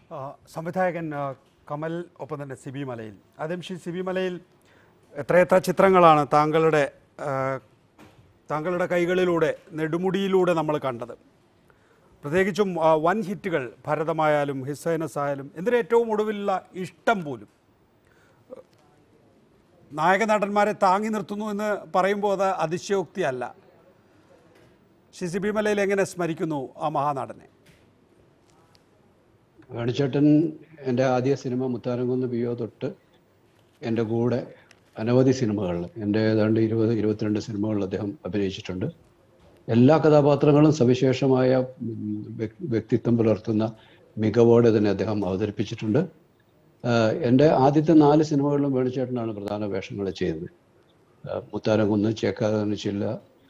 ആ, സംവിധായകൻ ആ, കമൽ ഒപ്പം തന്നെ സിബി മലയിൽ ആദ്യം ശ്രീ സിബി മലയിൽ എത്രയെത്ര ചിത്രങ്ങളാണ് താങ്കളുടെ ആ, താങ്കളുടെ കൈകളിലൂടെ നെടുമുടിയിലൂടെ നമ്മൾ കണ്ടത് പ്രത്യേകിച്ചും ആ, വൻ ഹിറ്റുകൾ ഭരതമായാലും ഹിസൈനസ് ആയാലും എന്തിന് ഏറ്റവും ഒടുവിലുള്ള ഇഷ്ടം പോലും നായക നടന്മാരെ താങ്ങി നിർത്തുന്നു എന്ന് പറയുമ്പോൾ അത് അതിശയോക്തിയല്ല ശ്രീ സിബി മലയിൽ എങ്ങനെ സ്മരിക്കുന്നു ആ മഹാനാടനെ വേണിച്ചേട്ടൻ എൻ്റെ ആദ്യ സിനിമ മുത്താനംകുന്ന് പിയോ തൊട്ട് എൻ്റെ കൂടെ അനവധി സിനിമകളിൽ എൻ്റെ ഏതാണ്ട് ഇരുപത് ഇരുപത്തിരണ്ട് സിനിമകളിൽ അദ്ദേഹം അഭിനയിച്ചിട്ടുണ്ട് എല്ലാ കഥാപാത്രങ്ങളും സവിശേഷമായ ഉം, വ്യക്- വ്യക്തിത്വം പുലർത്തുന്ന മികവോടെ തന്നെ അദ്ദേഹം അവതരിപ്പിച്ചിട്ടുണ്ട് ആഹ് എൻ്റെ ആദ്യത്തെ നാല് സിനിമകളിലും വേണിച്ചേട്ടനാണ് പ്രധാന വേഷങ്ങൾ ചെയ്തത് ആഹ് മുത്താനംകുന്ന് ചേക്കാതനിച്ചില്ല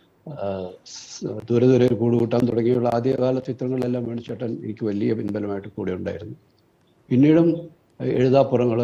ദൂരെ ദൂരെ ഒരു കൂട് കൂട്ടാൻ തുടങ്ങിയുള്ള ആദ്യകാല ചിത്രങ്ങളിലെല്ലാം വേണിച്ചേട്ടൻ എനിക്ക് വലിയ പിൻബലമായിട്ട് കൂടെ ഉണ്ടായിരുന്നു പിന്നീടും എഴുതാപ്പുറങ്ങൾ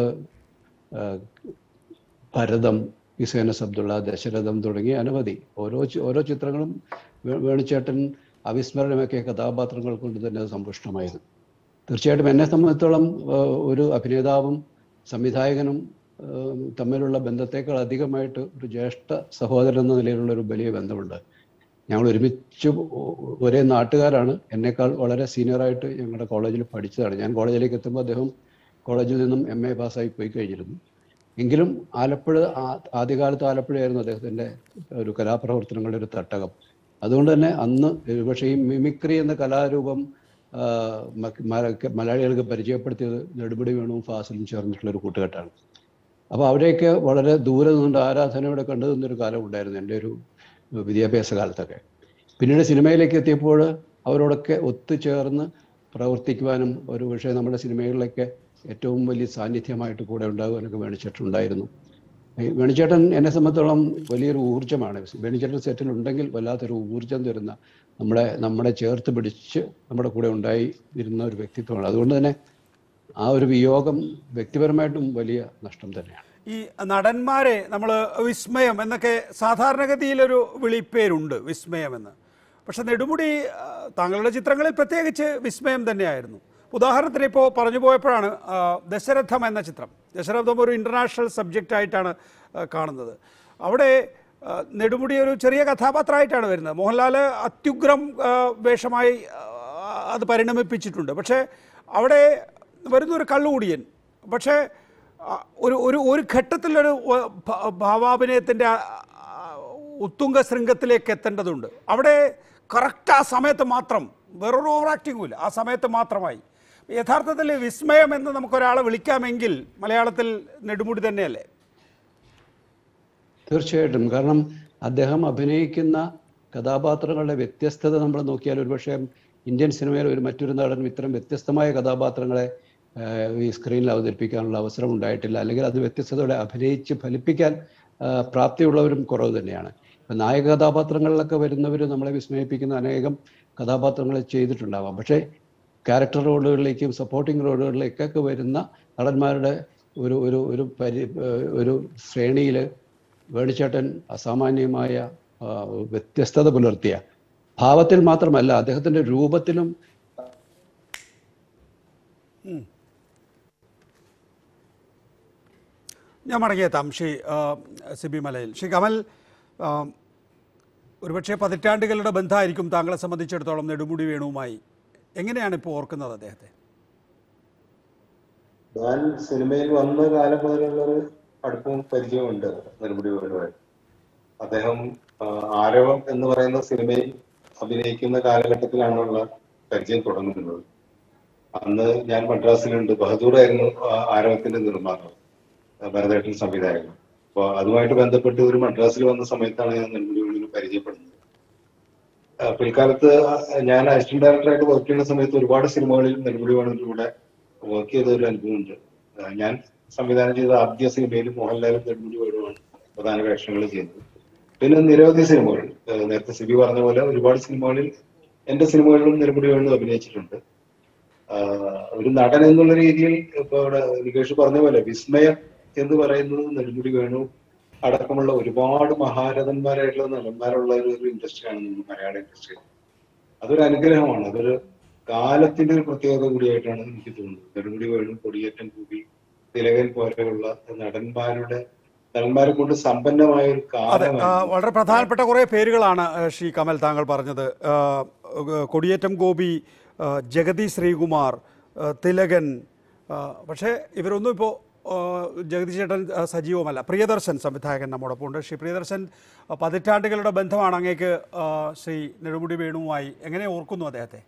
ഭരതം ഹിസൈനസ് അബ്ദുള്ള ദശരഥം തുടങ്ങിയ അനവധി ഓരോ ചി- ഓരോ ചിത്രങ്ങളും വേ- വേണിച്ചേട്ടൻ അവിസ്മരണമാക്കിയ കഥാപാത്രങ്ങൾ കൊണ്ട് തന്നെ അത് സമ്പുഷ്ടമായിരുന്നു തീർച്ചയായിട്ടും എന്നെ സംബന്ധിച്ചോളം ആഹ് ഒരു അഭിനേതാവും സംവിധായകനും ആഹ് തമ്മിലുള്ള ബന്ധത്തേക്കാൾ അധികമായിട്ട് ഒരു ജ്യേഷ്ഠ സഹോദരൻ എന്ന നിലയിലുള്ള ഒരു വലിയ ബന്ധമുണ്ട് ഞങ്ങൾ ഒരുമിച്ച് ഒ- ഒരേ നാട്ടുകാരാണ് എന്നേക്കാൾ വളരെ സീനിയറായിട്ട് ഞങ്ങളുടെ കോളേജിൽ പഠിച്ചതാണ് ഞാൻ കോളേജിലേക്ക് എത്തുമ്പോൾ അദ്ദേഹം കോളേജിൽ നിന്നും എം എ പാസ്സായി പോയി കഴിഞ്ഞിരുന്നു എങ്കിലും ആലപ്പുഴ ആ- ആദ്യകാലത്ത് ആലപ്പുഴയായിരുന്നു അദ്ദേഹത്തിൻ്റെ ഒരു കലാപ്രവർത്തനങ്ങളുടെ ഒരു തട്ടകം അതുകൊണ്ട് തന്നെ അന്ന് പക്ഷേ ഈ മിമിക്രി എന്ന കലാരൂപം ആ, മ- മല- മലയാളികൾക്ക് പരിചയപ്പെടുത്തിയത് നെടുമുടി വേണുവും ഫാസിലും ചേർന്നിട്ടുള്ള ഒരു കൂട്ടുകെട്ടാണ് അപ്പോൾ അവരെയൊക്കെ വളരെ ദൂരെ നിന്നുകൊണ്ട് ആരാധനയോടെ കണ്ടു നിന്നൊരു കാലം ഉണ്ടായിരുന്നു എൻ്റെ ഒരു വിദ്യാഭ്യാസ കാലത്തൊക്കെ പിന്നീട് സിനിമയിലേക്ക് എത്തിയപ്പോൾ അവരോടൊക്കെ ഒത്തുചേർന്ന് പ്രവർത്തിക്കുവാനും ഒരു പക്ഷേ നമ്മുടെ സിനിമകളിലൊക്കെ ഏറ്റവും വലിയ സാന്നിധ്യമായിട്ട് കൂടെ ഉണ്ടാകുവാനൊക്കെ വേണിച്ചേട്ടനുണ്ടായിരുന്നു ഈ വേണിച്ചേട്ടൻ എന്നെ സംബന്ധിച്ചോളം വലിയൊരു ഊർജ്ജമാണ് വേണിച്ചേട്ടൻ സെറ്റിൽ ഉണ്ടെങ്കിൽ വല്ലാത്തൊരു ഊർജ്ജം തരുന്ന നമ്മളെ നമ്മളെ ചേർത്ത് പിടിച്ച് നമ്മുടെ കൂടെ ഉണ്ടായി ഇരുന്ന ഒരു വ്യക്തിത്വമാണ് അതുകൊണ്ട് തന്നെ ആ ഒരു വിയോഗം വ്യക്തിപരമായിട്ടും വലിയ നഷ്ടം തന്നെയാണ് ഈ നടന്മാരെ നമ്മൾ വിസ്മയം എന്നൊക്കെ സാധാരണഗതിയിലൊരു വിളിപ്പേരുണ്ട് വിസ്മയം എന്ന് പക്ഷെ നെടുമുടി ആ, താങ്കളുടെ ചിത്രങ്ങളിൽ പ്രത്യേകിച്ച് വിസ്മയം തന്നെയായിരുന്നു ഉദാഹരണത്തിന് ഇപ്പോൾ പറഞ്ഞു പോയപ്പോഴാണ് ആ, ദശരഥം എന്ന ചിത്രം ദശരഥം ഒരു ഇൻ്റർനാഷണൽ സബ്ജക്റ്റ് ആയിട്ടാണ് ആ, കാണുന്നത് അവിടെ ആ, നെടുമുടി ഒരു ചെറിയ കഥാപാത്രമായിട്ടാണ് വരുന്നത് മോഹൻലാൽ അത്യുഗ്രം ആ, വേഷമായി ആ, അത് പരിണമിപ്പിച്ചിട്ടുണ്ട് പക്ഷേ അവിടെ വരുന്നൊരു കള്ളുകൂടിയൻ പക്ഷേ ആ, ഒരു ഒരു ഒരു ഘട്ടത്തിലൊരു വ- ഭ- ഭാവാഭിനയത്തിൻ്റെ ആ, ആ, ഉത്തുംഗ ശൃംഗത്തിലേക്ക് എത്തേണ്ടതുണ്ട് അവിടെ കറക്റ്റ് ആ സമയത്ത് മാത്രം വേറൊരു ഓവർ ആക്ടിങ്ങും ഇല്ല ആ സമയത്ത് മാത്രമായി യഥാർത്ഥത്തിൽ വിസ്മയം എന്ന് നമുക്കൊരാളെ വിളിക്കാമെങ്കിൽ മലയാളത്തിൽ നെടുമുടി തന്നെയല്ലേ തീർച്ചയായിട്ടും കാരണം അദ്ദേഹം അഭിനയിക്കുന്ന കഥാപാത്രങ്ങളുടെ വ്യത്യസ്തത നമ്മൾ നോക്കിയാൽ ഒരുപക്ഷെ ഇന്ത്യൻ സിനിമയിൽ ഒരു മറ്റൊരു നടനും ഇത്തരം വ്യത്യസ്തമായ കഥാപാത്രങ്ങളെ ആഹ്, ഈ സ്ക്രീനിൽ അവതരിപ്പിക്കാനുള്ള അവസരം ഉണ്ടായിട്ടില്ല അല്ലെങ്കിൽ അത് വ്യത്യസ്തതയോടെ അഭിനയിച്ച് ഫലിപ്പിക്കാൻ ആഹ്, പ്രാപ്തിയുള്ളവരും കുറവ് തന്നെയാണ് ഇപ്പം നായക കഥാപാത്രങ്ങളിലൊക്കെ വരുന്നവർ നമ്മളെ വിസ്മയിപ്പിക്കുന്ന അനേകം കഥാപാത്രങ്ങൾ ചെയ്തിട്ടുണ്ടാവാം പക്ഷേ ക്യാരക്ടർ റോളുകളിലേക്കും സപ്പോർട്ടിംഗ് റോളുകളിലേക്കൊക്കെ വരുന്ന നടന്മാരുടെ ഒരു ഒരു ഒരു പരി ഏഹ് ഒരു ശ്രേണിയിൽ വേണിച്ചേട്ടൻ അസാമാന്യമായ ആ, വ്യത്യസ്തത പുലർത്തിയ ഭാവത്തിൽ മാത്രമല്ല അദ്ദേഹത്തിന്റെ രൂപത്തിലും ഞാൻ മടങ്ങിയെത്താം ശ്രീ ആ, സിബി മലയിൽ ശ്രീ കമൽ ആ, ഒരുപക്ഷെ പതിറ്റാണ്ടുകളുടെ ബന്ധമായിരിക്കും താങ്കളെ സംബന്ധിച്ചിടത്തോളം നെടുമുടി വേണുവുമായി എങ്ങനെയാണ് ഇപ്പോൾ ഓർക്കുന്നത് അദ്ദേഹത്തെ ഞാൻ സിനിമയിൽ വന്ന കാലം മുതലുള്ളൊരു അടുപ്പവും പരിചയവും ഉണ്ട് നെടുമുടി വേണുവായി അദ്ദേഹം ആ, ആരവം എന്ന് പറയുന്ന സിനിമയിൽ അഭിനയിക്കുന്ന കാലഘട്ടത്തിലാണുള്ള പരിചയം തുടങ്ങുന്നത് അന്ന് ഞാൻ മദ്രാസിലുണ്ട് ബഹദൂറായിരുന്നു ആ ആരവത്തിന്റെ നിർമ്മാണം ആ, ഭരതേട്ടൻ സംവിധായകൻ അപ്പൊ അതുമായിട്ട് ബന്ധപ്പെട്ട് ഒരു മദ്രാസിൽ വന്ന സമയത്താണ് ഞാൻ നെടുമുടി വേണുവിനെ പരിചയപ്പെടുന്നത് ആ, പിൽക്കാലത്ത് ഞാൻ അസിസ്റ്റന്റ് ഡയറക്ടറായിട്ട് വർക്ക് ചെയ്യുന്ന സമയത്ത് ഒരുപാട് സിനിമകളിൽ നെടുമുടി വേണുവിന്റെ കൂടെ വർക്ക് ചെയ്ത ഒരു അനുഭവമുണ്ട് ആ, ഞാൻ സംവിധാനം ചെയ്ത ആദ്യ സിനിമയിൽ മോഹൻലാലും നെടുമുടി വേണുവാണ് പ്രധാന വേഷങ്ങൾ ചെയ്യുന്നത് പിന്നെ നിരവധി സിനിമകൾ ആ, നേരത്തെ സിബി പറഞ്ഞ പോലെ ഒരുപാട് സിനിമകളിൽ എന്റെ സിനിമകളിലും നെടുമുടി വേണു അഭിനയിച്ചിട്ടുണ്ട് ആ, ഒരു നടൻ എന്നുള്ള രീതിയിൽ ഇപ്പൊ ഇവിടെ നികേഷ് പറഞ്ഞ പോലെ വിസ്മയം എന്ന് പറയുന്നത് നെടുമുടി വേണു അടക്കമുള്ള ഒരുപാട് മഹാരഥന്മാരായിട്ടുള്ള നടന്മാരുള്ള ഒരു ഒരു ഇൻഡസ്ട്രിയാണ് നമ്മുടെ മലയാള ഇൻഡസ്ട്രി അതൊരു അനുഗ്രഹമാണ് അതൊരു കാലത്തിന്റെ ഒരു പ്രത്യേകത കൂടിയായിട്ടാണ് എനിക്ക് തോന്നുന്നത് നെടുമുടി വേണു കൊടിയേറ്റം കൂടി തിലകൻ പോലെയുള്ള നടന്മാരുടെ നടന്മാരെ കൊണ്ട് സമ്പന്നമായ ഒരു അതെ ആ, കാലമാണ് വളരെ പ്രധാനപ്പെട്ട കുറേ പേരുകളാണ് ആ, ശ്രീ കമൽ താങ്കൾ പറഞ്ഞത് ആ, ഏഹ്, കൊടിയേറ്റം ഗോപി ആ, ജഗതി ശ്രീകുമാർ ആ, തിലകൻ ആ, പക്ഷേ ഇവരൊന്നും ഇപ്പോൾ ജഗതി ചേട്ടൻ ആ, സജീവമല്ല പ്രിയദർശൻ സംവിധായകൻ നമ്മോടൊപ്പം ഉണ്ട് ശ്രീ പ്രിയദർശൻ ആ, പതിറ്റാണ്ടുകളുടെ ബന്ധമാണ് അങ്ങേക്ക് ആ, ശ്രീ നെടുമുടി വേണുവുമായി എങ്ങനെ ഓർക്കുന്നു അദ്ദേഹത്തെ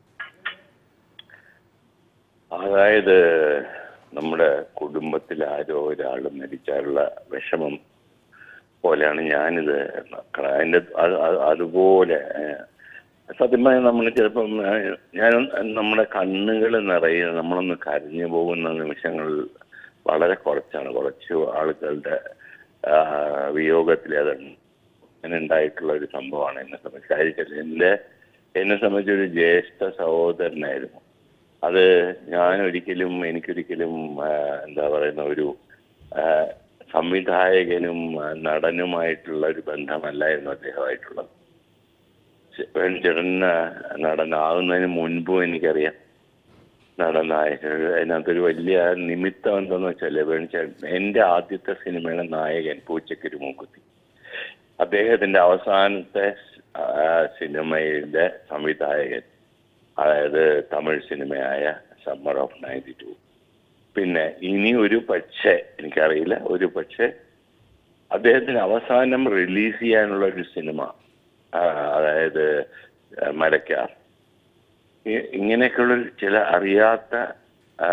അതായത് നമ്മുടെ കുടുംബത്തിൽ ആരോ ഒരാൾ മരിച്ചാലുള്ള വിഷമം പോലെയാണ് ഞാനിത് അതിൻ്റെ അത് അത് അതുപോലെ ഏഹ്, സത്യമായി നമ്മൾ ചിലപ്പം ഏഹ്, ഞാൻ നമ്മുടെ കണ്ണുകൾ നിറയെ നമ്മളൊന്ന് കരഞ്ഞു പോകുന്ന നിമിഷങ്ങൾ വളരെ കുറച്ചാണ് കുറച്ച് ആളുകളുടെ ആഹ്, വിയോഗത്തിൽ അത് അങ്ങനെ ഉണ്ടായിട്ടുള്ള ഒരു സംഭവമാണ് എന്നെ സംബന്ധിച്ച് കാര്യം എൻ്റെ എന്നെ സംബന്ധിച്ച് ഒരു ജ്യേഷ്ഠ സഹോദരനായിരുന്നു അത് ഞാൻ ഒരിക്കലും എനിക്കൊരിക്കലും ആ, എന്താ പറയുന്ന ഒരു ആ, സംവിധായകനും ആ, നടനുമായിട്ടുള്ള ഒരു ബന്ധമല്ലായിരുന്നു അദ്ദേഹമായിട്ടുള്ളത് ചെ- ചേട്ടൻ ആ, നടനാകുന്നതിന് മുൻപും എനിക്കറിയാം നടനായ അതിനകത്തൊരു വലിയ നിമിത്തം എന്താന്ന് വെച്ചാൽ വേണിച്ചേട്ടൻ എൻ്റെ ആദ്യത്തെ സിനിമയുടെ നായകൻ പൂച്ചക്കൊരു മൂക്കുത്തി അദ്ദേഹത്തിന്റെ അവസാനത്തെ ആ, സിനിമയുടെ സംവിധായകൻ അതായത് തമിഴ് സിനിമയായ സമ്മർ ഓഫ് നയൻറ്റി ടു പിന്നെ ഇനി ഒരു പക്ഷേ എനിക്കറിയില്ല ഒരു പക്ഷേ അദ്ദേഹത്തിന് അവസാനം റിലീസ് ചെയ്യാനുള്ള ഒരു സിനിമ ആ, അതായത് ആ, മരക്കാർ ഇ- ഇങ്ങനെയൊക്കെയുള്ള ചില അറിയാത്ത ആ,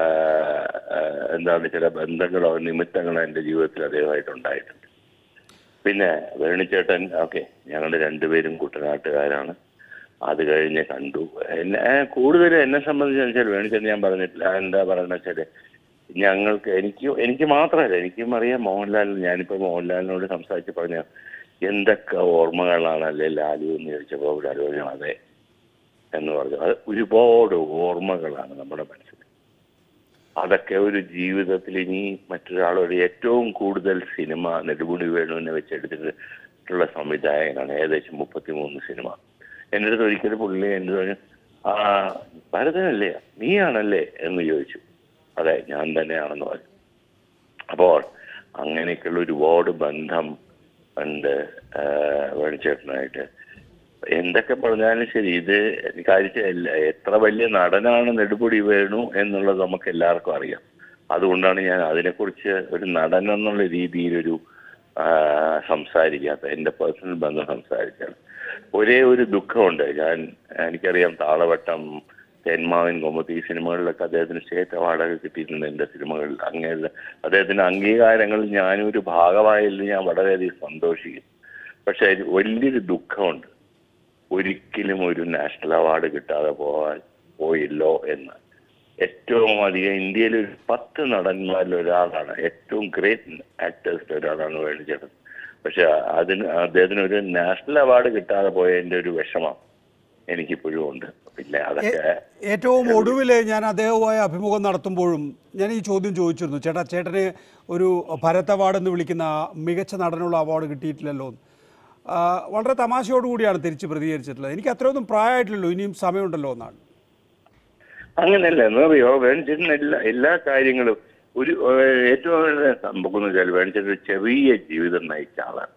ആ, എന്താണ് ചില ബന്ധങ്ങളോ നിമിത്തങ്ങളോ എൻ്റെ ജീവിതത്തിൽ അദ്ദേഹമായിട്ട് ഉണ്ടായിട്ടുണ്ട് പിന്നെ വേണിച്ചേട്ടൻ ഓക്കെ ഞങ്ങൾ രണ്ടുപേരും കുട്ടനാട്ടുകാരാണ് അത് കഴിഞ്ഞ് കണ്ടു എന്നെ കൂടുതൽ എന്നെ സംബന്ധിച്ച് വെച്ചാൽ വേണിച്ചേട്ടൻ ഞാൻ പറഞ്ഞിട്ടില്ല എന്താ പറയുന്നത് വെച്ചാൽ ഞങ്ങൾക്ക് എനിക്ക് എനിക്ക് മാത്രമല്ല എനിക്കും അറിയാം മോഹൻലാലിന് ഞാനിപ്പോൾ മോഹൻലാലിനോട് സംസാരിച്ച് പറഞ്ഞ എന്തൊക്കെ ഓർമ്മകളാണ് അല്ലെ ലാലു എന്ന് ചോദിച്ചപ്പോൾ ലാലു പറഞ്ഞു അതെ എന്ന് പറഞ്ഞു അത് ഒരുപാട് ഓർമ്മകളാണ് നമ്മുടെ മനസ്സിൽ അതൊക്കെ ഒരു ജീവിതത്തിൽ ഇനി മറ്റൊരാളോട് ഏറ്റവും കൂടുതൽ സിനിമ നെടുമുടി വേണുവിനെ വെച്ചെടുത്തിട്ടുള്ള സംവിധായകനാണ് ഏകദേശം മുപ്പത്തിമൂന്ന് സിനിമ എൻ്റെ അടുത്ത് ഒരിക്കലും പുള്ളി എൻ്റെ പറഞ്ഞു ആ ഭരതനല്ലേ നീയാണല്ലേ എന്ന് ചോദിച്ചു അതെ ഞാൻ തന്നെയാണെന്ന് പറഞ്ഞു അപ്പോൾ അങ്ങനെയൊക്കെയുള്ള ഒരുപാട് ബന്ധം ഉണ്ട് ആ, വേണിച്ചേട്ടനായിട്ട് എന്തൊക്കെ പറഞ്ഞാലും ശരി ഇത് കാര്യത്തില്ല എത്ര വലിയ നടനാണ് നെടുപൊടി വേണു എന്നുള്ളത് നമുക്ക് എല്ലാവർക്കും അറിയാം അതുകൊണ്ടാണ് ഞാൻ അതിനെക്കുറിച്ച് ഒരു നടൻ എന്നുള്ള രീതിയിൽ ഒരു ആ, സംസാരിക്കാത്ത എൻ്റെ പേഴ്സണൽ ബന്ധം സംസാരിച്ചാണ് ഒരേ ഒരു ദുഃഖമുണ്ട് ഞാൻ എനിക്കറിയാം താളവട്ടം തെന്മാവിൻ കൊമ്പത്ത് ഈ സിനിമകളിലൊക്കെ അദ്ദേഹത്തിന് സ്റ്റേറ്റ് അവാർഡൊക്കെ കിട്ടിയിട്ടുണ്ട് എൻ്റെ സിനിമകളിൽ അങ്ങനെ അദ്ദേഹത്തിൻ്റെ അംഗീകാരങ്ങളിൽ ഞാനും ഒരു ഭാഗമായതിൽ ഞാൻ വളരെയധികം സന്തോഷിക്കുന്നു പക്ഷേ അതിൽ വലിയൊരു ദുഃഖമുണ്ട് ഒരിക്കലും ഒരു നാഷണൽ അവാർഡ് കിട്ടാതെ പോകാൻ പോയില്ലോ എന്ന് ഏറ്റവും അധികം ഇന്ത്യയിൽ ഒരു പത്ത് നടന്മാരിൽ ഒരാളാണ് ഏറ്റവും ഗ്രേറ്റ് ആക്ടേഴ്സിൽ ഒരാളാണ് വേണിച്ചേട്ടൻ പക്ഷെ അതിന് അദ്ദേഹത്തിന് ഒരു നാഷണൽ അവാർഡ് കിട്ടാതെ പോയതിന്റെ ഒരു വിഷമം എനിക്കിപ്പോഴും ഉണ്ട് പിന്നെ അതൊക്കെ ഏറ്റവും ഒടുവിൽ ഞാൻ അദ്ദേഹവുമായി അഭിമുഖം നടത്തുമ്പോഴും ഞാൻ ഈ ചോദ്യം ചോദിച്ചിരുന്നു ചേട്ടാ ചേട്ടന് ഒരു ഭരത് അവാർഡ് എന്ന് വിളിക്കുന്ന ആ മികച്ച നടനുള്ള അവാർഡ് കിട്ടിയിട്ടില്ലല്ലോ എന്ന്. ആ, വളരെ തമാശയോടുകൂടിയാണ് തിരിച്ച് പ്രതികരിച്ചിട്ടുള്ളത് എനിക്ക് അത്രയൊന്നും പ്രായമായിട്ടില്ലല്ലോ ഇനിയും സമയമുണ്ടല്ലോ എന്നാണ് അങ്ങനെയല്ല എന്നറിയോ വേണിച്ചേട്ടൻ എല്ലാ എല്ലാ കാര്യങ്ങളും ഒരു ഏഹ്, ഏറ്റവും വലിയ സംഭവം എന്ന് വെച്ചാൽ വേണിച്ചേട്ടൻ ഒരു ചെറിയ ജീവിതം നയിച്ച ആളാണ്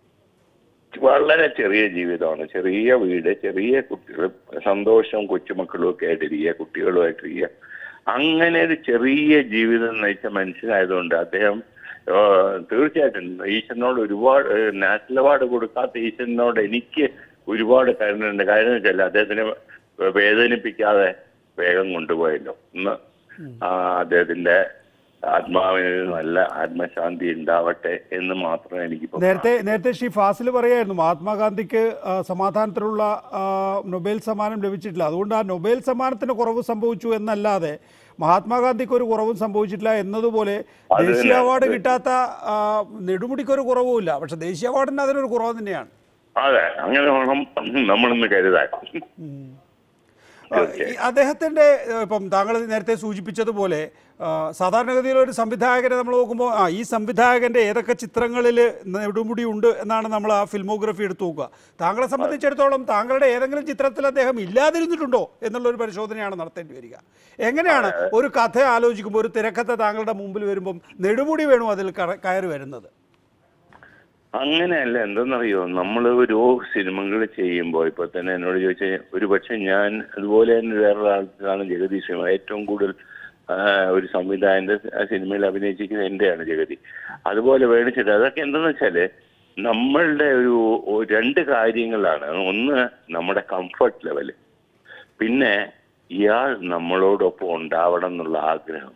വളരെ ചെറിയ ജീവിതമാണ് ചെറിയ വീട് ചെറിയ കുട്ടികൾ സന്തോഷവും കൊച്ചുമക്കളും ഒക്കെ ആയിട്ടിരിക്കുക കുട്ടികളുമായിട്ടിരിക്കുക അങ്ങനെ ഒരു ചെറിയ ജീവിതം നയിച്ച മനുഷ്യനായതുകൊണ്ട് അദ്ദേഹം ഏഹ്, തീർച്ചയായിട്ടും ഈശ്വരനോട് ഒരുപാട് ഏഹ്, നാഷണൽ അവാർഡ് കൊടുക്കാത്ത ഈശ്വരനോട് എനിക്ക് ഒരുപാട് കരുണയുണ്ട് കാര്യം എന്ന് വെച്ചാൽ അദ്ദേഹത്തിനെ വേദനിപ്പിക്കാതെ വേഗം കൊണ്ടുപോയല്ലോ ഇന്ന് ആ അദ്ദേഹത്തിന്റെ ആത്മാവിന് ഒരു നല്ല ആത്മശാന്തി ഉണ്ടാവട്ടെ എന്ന് മാത്രമേ എനിക്കിപ്പോ നേരത്തെ നേരത്തെ ശ്രീ ഫാസിൽ പറയായിരുന്നു മഹാത്മാഗാന്ധിക്ക് ആ, സമാധാനത്തിനുള്ള ആ, നൊബേൽ സമ്മാനം ലഭിച്ചിട്ടില്ല അതുകൊണ്ട് ആ നൊബേൽ സമ്മാനത്തിന് കുറവ് സംഭവിച്ചു എന്നല്ലാതെ മഹാത്മാഗാന്ധിക്ക് ഒരു കുറവും സംഭവിച്ചിട്ടില്ല എന്നതുപോലെ അത് ദേശീയ തന്നെ. അവാർഡ് കിട്ടാത്ത ആ, നെടുമുടിക്ക് ഒരു കുറവുമില്ല പക്ഷെ ദേശീയ അവാർഡിന് അതിനൊരു കുറവ് തന്നെയാണ് അതെ അങ്ങനെ വേണം നമ്മളൊന്ന് കരുതാൻ ആ, ഈ അദ്ദേഹത്തിൻ്റെ ഏഹ്, ഇപ്പം താങ്കൾ നേരത്തെ സൂചിപ്പിച്ചതുപോലെ ആ, സാധാരണഗതിയിൽ ഒരു സംവിധായകനെ നമ്മൾ നോക്കുമ്പോൾ ആ ഈ സംവിധായകൻ്റെ ഏതൊക്കെ ചിത്രങ്ങളിൽ നെടുമുടി ഉണ്ട് എന്നാണ് നമ്മൾ ആ ഫിൽമോഗ്രഫി എടുത്ത് നോക്കുക താങ്കളെ സംബന്ധിച്ചിടത്തോളം താങ്കളുടെ ഏതെങ്കിലും ചിത്രത്തിൽ അദ്ദേഹം ഇല്ലാതിരുന്നിട്ടുണ്ടോ എന്നുള്ളൊരു പരിശോധനയാണ് നടത്തേണ്ടി വരിക എങ്ങനെയാണ് ഒരു കഥ ആലോചിക്കുമ്പോൾ ഒരു തിരക്കഥ താങ്കളുടെ മുമ്പിൽ വരുമ്പം നെടുമുടി വേണു അതിൽ കറ- കയറി വരുന്നത് അങ്ങനെയല്ല എന്തെന്നറിയോ നമ്മൾ ഓരോ സിനിമകൾ ചെയ്യുമ്പോൾ ഇപ്പൊ തന്നെ എന്നോട് ചോദിച്ചാൽ ഒരു പക്ഷെ ഞാൻ അതുപോലെ തന്നെ വേറൊരാൾക്കാണ് ജഗദീഷ് ശ്രീകുമാർ. ഏറ്റവും കൂടുതൽ ആ, ഒരു സംവിധായകന്റെ സിനിമയിൽ അഭിനയിച്ചിരിക്കുന്നത് എന്റെയാണ് ജഗതി അതുപോലെ വേണിച്ചിട്ട് അതൊക്കെ എന്തെന്ന് വെച്ചാല് നമ്മളുടെ ഒരു ഒ- രണ്ട് കാര്യങ്ങളാണ് ഒന്ന് നമ്മുടെ കംഫർട്ട് ലെവല് പിന്നെ ഇയാൾ നമ്മളോടൊപ്പം ഉണ്ടാവണം എന്നുള്ള ആഗ്രഹം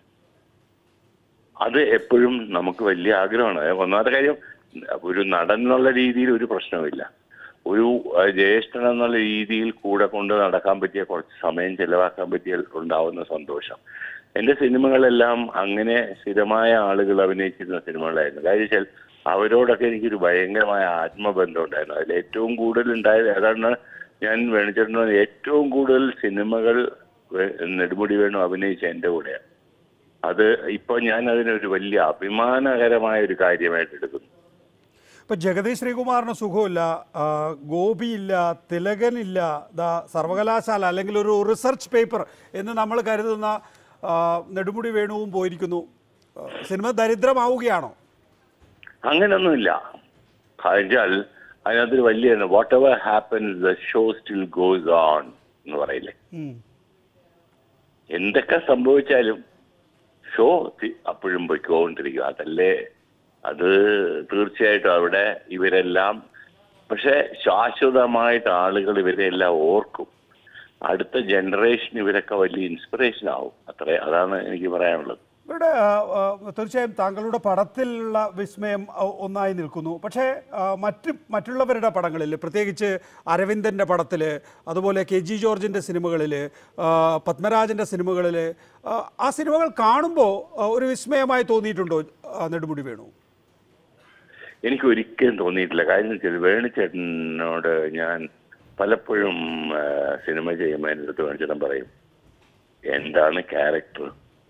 അത് എപ്പോഴും നമുക്ക് വലിയ ആഗ്രഹമാണ് ഒന്നാമത്തെ കാര്യം ഒരു നടൻ എന്നുള്ള രീതിയിൽ ഒരു പ്രശ്നമില്ല ഒരു അഹ്, ജ്യേഷ്ഠൻ എന്നുള്ള രീതിയിൽ കൂടെ കൊണ്ട് നടക്കാൻ പറ്റിയ കുറച്ച് സമയം ചെലവാക്കാൻ പറ്റിയ ഉണ്ടാവുന്ന സന്തോഷം എന്റെ സിനിമകളെല്ലാം അങ്ങനെ സ്ഥിരമായ ആളുകൾ അഭിനയിച്ചിരുന്ന സിനിമകളായിരുന്നു കാര്യം വെച്ചാൽ അവരോടൊക്കെ എനിക്കൊരു ഭയങ്കരമായ ആത്മബന്ധം ഉണ്ടായിരുന്നു അതിൽ ഏറ്റവും കൂടുതൽ ഉണ്ടായത് ഏതാണ് ഞാൻ വേണിച്ചേട്ടനോട് ഏറ്റവും കൂടുതൽ സിനിമകൾ വേ- നെടുമുടി വേണു അഭിനയിച്ച എന്റെ കൂടെയാണ് അത് ഇപ്പൊ ഞാൻ അതിനൊരു വലിയ അഭിമാനകരമായ ഒരു കാര്യമായിട്ട് എടുക്കുന്നു ഇപ്പം ജഗതി ശ്രീകുമാറിന് സുഖമില്ല ആ, ഗോപിയില്ല തിലകനില്ല ദാ സർവകലാശാല അല്ലെങ്കിൽ ഒരു റിസർച്ച് പേപ്പർ എന്ന് നമ്മൾ കരുതുന്ന ആ, നെടുമുടി വേണുവും പോയിരിക്കുന്നു ആ, സിനിമ ദരിദ്രമാവുകയാണോ അങ്ങനെയൊന്നുമില്ല കഴിഞ്ഞാൽ അതിനകത്തൊരു വലിയ whatever happen the show still goes on എന്ന് പറയില്ലേ ഉം. എന്തൊക്കെ സംഭവിച്ചാലും ഷോ അപ്പോഴും പൊയ്ക്കൊണ്ടിരിക്കും അതല്ലേ അത് തീർച്ചയായിട്ടും അവിടെ ഇവരെല്ലാം പക്ഷെ ശാശ്വതമായിട്ട് ആളുകൾ ഇവരെല്ലാം ഓർക്കും അടുത്ത ജനറേഷൻ ഇവരൊക്കെ വലിയ ഇൻസ്പിറേഷൻ ആവും അത്രേ അതാണ് എനിക്ക് പറയാനുള്ളത് ഇവിടെ ആ, ആ, തീർച്ചയായും താങ്കളുടെ പടത്തിലുള്ള വിസ്മയം ആ, ഒന്നായി നിൽക്കുന്നു പക്ഷേ ആ, മറ്റ് മറ്റുള്ളവരുടെ പടങ്ങളിൽ പ്രത്യേകിച്ച് അരവിന്ദൻ്റെ പടത്തിൽ അതുപോലെ കെ ജി ജോർജിൻ്റെ സിനിമകളിൽ പത്മരാജൻ്റെ സിനിമകളിൽ ആ സിനിമകൾ കാണുമ്പോൾ ആ, ഒരു വിസ്മയമായി തോന്നിയിട്ടുണ്ടോ ആ, നെടുമുടി വേണു എനിക്ക് ഒരിക്കലും തോന്നിയിട്ടില്ല കാര്യം വെച്ചാൽ വേണിച്ചേട്ടനോട് ഞാൻ പലപ്പോഴും ആ, സിനിമ ചെയ്യുമ്പോൾ എൻ്റെ അടുത്ത് വേണിച്ചേട്ടൻ പറയും എന്താണ് ക്യാരക്ടർ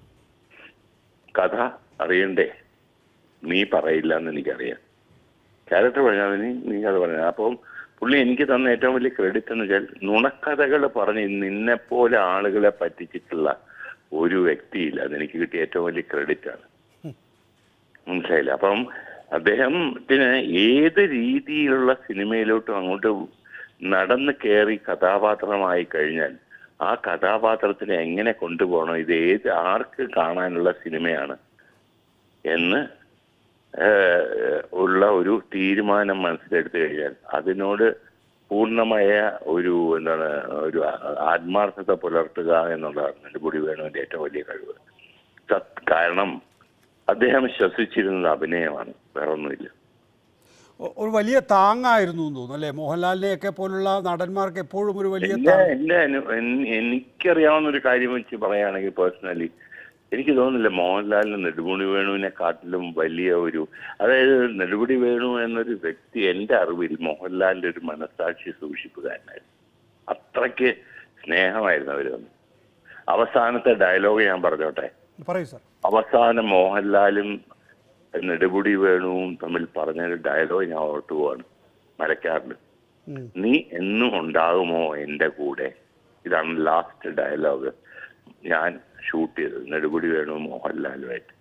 കഥ അറിയണ്ടേ നീ പറയില്ല എന്ന് എനിക്കറിയാം ക്യാരക്ടർ പറഞ്ഞാൽ നീ നീ കഥ പറഞ്ഞ അപ്പം പുള്ളി എനിക്ക് തന്ന ഏറ്റവും വലിയ ക്രെഡിറ്റ് എന്ന് വെച്ചാൽ നുണക്കഥകൾ പറഞ്ഞ് നിന്നെപ്പോലെ ആളുകളെ പറ്റിച്ചിട്ടുള്ള ഒരു വ്യക്തിയില്ല അതെനിക്ക് കിട്ടിയ ഏറ്റവും വലിയ ക്രെഡിറ്റ് ആണ് മനസ്സിലായില്ല അപ്പം അദ്ദേഹത്തിന് ഏത് രീതിയിലുള്ള സിനിമയിലോട്ടും അങ്ങോട്ട് നടന്ന് കയറി കഥാപാത്രമായി കഴിഞ്ഞാൽ ആ കഥാപാത്രത്തിനെ എങ്ങനെ കൊണ്ടുപോകണം ഇത് ഏത് ആർക്ക് കാണാനുള്ള സിനിമയാണ് എന്ന് ഏഹ്, ഉള്ള ഒരു തീരുമാനം മനസ്സിലെടുത്തു കഴിഞ്ഞാൽ അതിനോട് പൂർണ്ണമായ ഒരു എന്താണ് ഒരു ആത്മാർത്ഥത പുലർത്തുക എന്നുള്ളതാണ് നെടുമുടി വേണുവിന്റെ ഏറ്റവും വലിയ കഴിവ് സത് കാരണം അദ്ദേഹം ശ്വസിച്ചിരുന്നത് അഭിനയമാണ് വേറെ ഒന്നുമില്ല ഒ- ഒരു വലിയ താങ്ങായിരുന്നു എന്ന് തോന്നുന്നു അല്ലേ മോഹൻലാലിനെയൊക്കെ പോലുള്ള നടന്മാർക്ക് എപ്പോഴും ഒരു വലിയ എന്റെ താങ്ങ് എന്റെ അനു- എൻ- എനിക്കറിയാവുന്ന ഒരു കാര്യം വെച്ച് പറയുകയാണെങ്കിൽ പേഴ്സണലി എനിക്ക് തോന്നുന്നില്ല മോഹൻലാലിന് നെടുമുടി വേണുവിനെ കാട്ടിലും വലിയ ഒരു അതായത് നെടുമുടി വേണു എന്നൊരു വ്യക്തി എന്റെ അറിവിൽ മോഹൻലാലിന്റെ ഒരു മനസാക്ഷി സൂക്ഷിപ്പുകാരനായിരുന്നു അത്രയ്ക്ക് സ്നേഹമായിരുന്നു അവര് തമ്മിൽ അവസാനത്തെ ഡയലോഗ് ഞാൻ പറഞ്ഞോട്ടെ പറയൂ സാർ അവസാനം മോഹൻലാലും നെടുമുടി വേണുവും തമ്മിൽ പറഞ്ഞൊരു ഡയലോഗ് ഞാൻ ഓർത്തു പോവാണ് മരക്കാറിൽ ഉം. നീ എന്നും ഉണ്ടാകുമോ എൻ്റെ കൂടെ ഇതാണ് ലാസ്റ്റ് ഡയലോഗ് ഞാൻ ഷൂട്ട് ചെയ്തത് നെടുമുടി വേണു മോഹൻലാലുമായിട്ട്